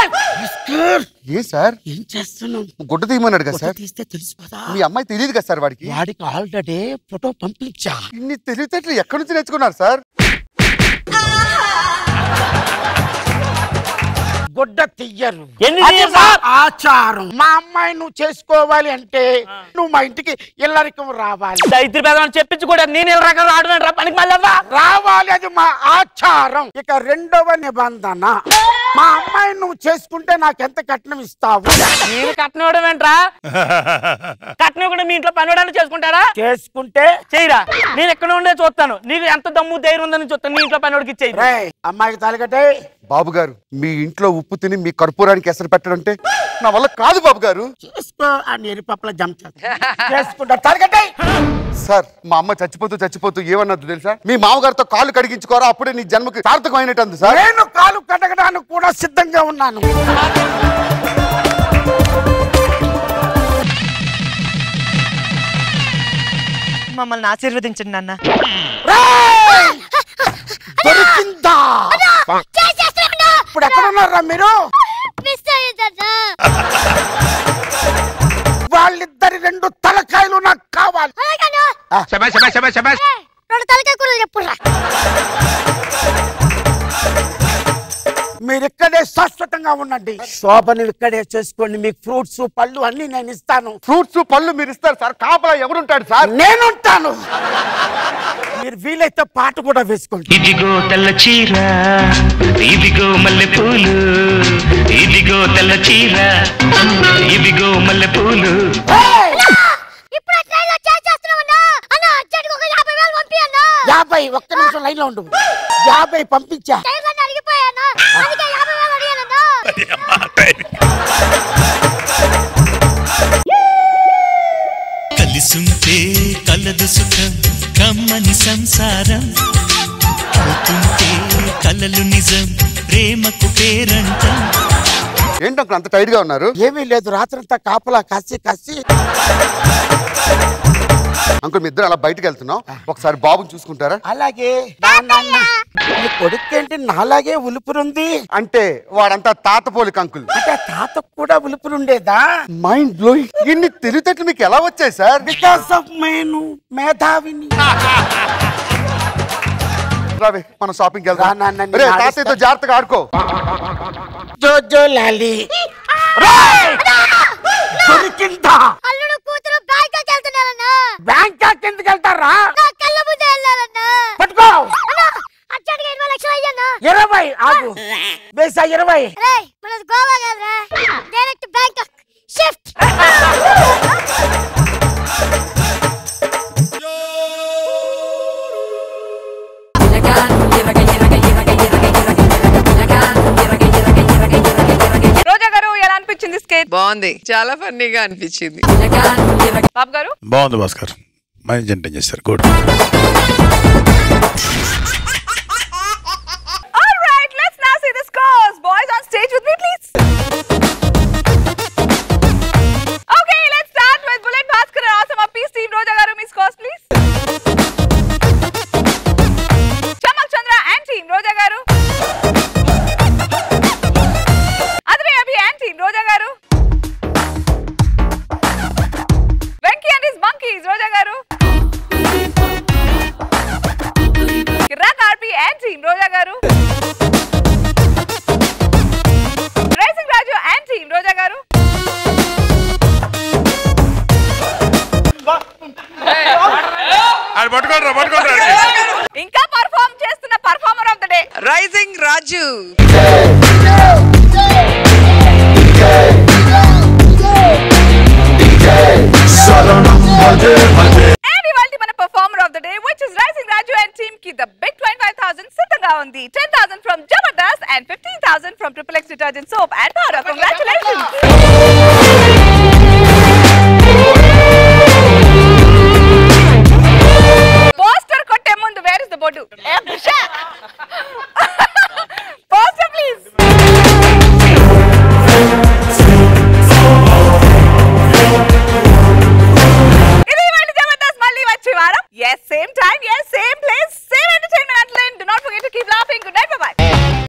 ఏ సార్ ఏం చేస్తున్నావు గుడ్డ తీయమన్నాడు కదా సార్ తీస్తే తెలిసిపోదా మీ అమ్మాయి తెలియదు కదా సార్ వాడికి వాడికి ఆల్రెడీ ఫోటో పంపించా ఇన్ని తెలివితేటలు ఎక్కడి నుంచి నేర్చుకున్నారు సార్ గుడ్డ తీయరు ఎన్ని అది తీయరు మా సార్? ఆచారం మా అమ్మాయి నువ్వు చేసుకోవాలి అంటే నువ్వు మా ఇంటికి ఇల్లరికం రావాలి ఇద్దరు పెద్దవాళ్ళు చెప్పించి కూడా నేను ఇలా రకం రావడం రా పనికి మళ్ళీ రావాలి అది మా ఆచారం ఇక రెండవ నిబంధన మా అమ్మాయి నువ్వు చేసుకుంటే నాకు ఎంత కట్నం ఇస్తావు నేను కట్నం ఇవ్వడం ఏంట్రా కట్నం కూడా మీ ఇంట్లో పని ఇవ్వడానికి చేసుకుంటారా చేసుకుంటే చేయరా నేను ఎక్కడ ఉండే చూస్తాను నీకు ఎంత దమ్ము ధైర్యం ఉందని చూస్తాను నీ ఇంట్లో పని వాడికి ఇచ్చేయి రేయ్, అమ్మాయికి తాలికటే బాబు గారు మీ ఇంట్లో ఉప్పు తిని మీ కర్పూరానికి ఎసరు పెట్టడంటే నా వల్ల కాదు బాబు గారు చేసుకో అని ఎరిపప్పుల జంప్ చేసుకుంటా తాలికటే సార్ మా అమ్మ చచ్చిపోతూ చచ్చిపోతూ ఏమన్నది తెలుసా మీ మామగారితో కాళ్ళు కడిగించుకోరా అప్పుడే నీ జన్మకి సార్థకమైనట్టు అంది సార్ నేను కాలు కడగడానికి కూడా సిద్ధంగా ఉన్నాను మమ్మల్ని ఆశీర్వదించండి నాన్న రేయ్! దొరికిందా ఇప్పుడు ఎక్కడ ఉన్నారా మీరు మిస్ అయ్యిందన్నా వాళ్ళిద్దరి రెండు తలకాయలు నాకు కావాలి అలాగేనా ఏయ్, రెండు తలకాయ కూరలు చెప్పురా మీరు ఇక్కడే శాశ్వతంగా ఉండండి శోభను ఇక్కడే చేసుకోండి మీకు ఫ్రూట్స్ పళ్ళు అన్ని నేను ఇస్తాను ఫ్రూట్స్ పళ్ళు మీరు ఇస్తారు సార్ కాపలా ఎవరుంటాడు సార్ నేనుంటాను మీరు వీలైతే పాట కూడా వేసుకోండి ఇదిగో తెల్ల చీర ఇదిగో మల్లె పూలు ఇదిగో తెల్ల చీర ఇదిగో మల్లె పూలు ఇప్పుడు ఆ ట్రైన్ లో చేస్తున్నావన్నా అన్న అచ్చాడికి ఒక యాభై వేలు పంపి అన్న యాభై ఒక్క నిమిషం లైన్ లో ఉండు యాభై పంపించా ట్రైన్ లో అడిగిపోయాను అందుకే యాభై వేలు అడిగానన్నా కలిసుంటే కలదు సుఖం కమ్మని సంసారం అవుతుంటే కలలు నిజం ప్రేమకు పేరంటం ఏంటి అంకుల్ అంత టైట్ గా ఉన్నారు ఏమీ లేదు రాత్రంతా కాపలా కాసి కాసి అంకుల్ మీ ఇద్దరు అలా బయటకు వెళ్తున్నాం ఒకసారి బాబుని చూసుకుంటారా అలాగే నీ కొడుకేంటి నాలాగే ఉలుపురుంది అంటే వాడంతా తాత పోలిక అంకుల్ అంటే తాతకు కూడా ఉలుపురుండేదా మైండ్ బ్లోయింగ్ ఇన్ని తెలివితేటలు మీకు ఎలా వచ్చాయి సార్ బికాస్ ఆఫ్ మేను మేధావిని రావే మనం షాపింగ్ రా నాన్న, వెళ్దాం నేను రే ఆడిస్తా. తాతయ్యతో జాగ్రత్తగా ఆడుకో జోజో లాలి దొరికిందా అల్లుడు కూతురు బ్యాంకాక్ వెళ్తున్నారన్నా బ్యాంకాక్ ఎందుకు వెళ్తారా నా కళ్ళ ముందే వెళ్ళారన్నా పట్టుకో అన్నా అచ్చాడికి ఇరవై లక్షలు అయ్యన్నా ఇరవై ఆగు వేసా ఇరవై రేయ్ మనది గోవా కాదురా డైరెక్ట్ బ్యాంకాక్ షిఫ్ట్ రోజా గారు ఎలా అనిపించింది స్కేట్ బాగుంది చాలా ఫన్నీగా అనిపించింది బాబు గారు బాగుంది భాస్కర్ మంచి జంటం చేస్తారు good All right, let's now see the scores. Boys on stage with me, please. Okay, let's start with Bullet Bhaskar and Awesome Appease team. Roja garu, మీ scores, please. Chamak Chandra and team. Roja garu. Adre Abhi and team. Roja garu. Venki and his monkeys. Roja garu. Kirak RP and team. Roja garu. Rising Raju and team Roja garu అది పట్టుకోండి పట్టుకోండి ఇంకా perform చేస్తున్న performer of Raju And ఇవాల్టి మన performer of the day which is Rising Raju and team కి the big 25000 సిద్ధంగా ఉంది 10000 from Jabardast and 15000 from Triple X detergent soap and powder congratulations poster కొట్టే ముందు where is the board poster please ఇది ఇవాళ జబర్దస్త్ మళ్ళీ వచ్చే వారం ఎస్ సేమ్ టైం ఎస్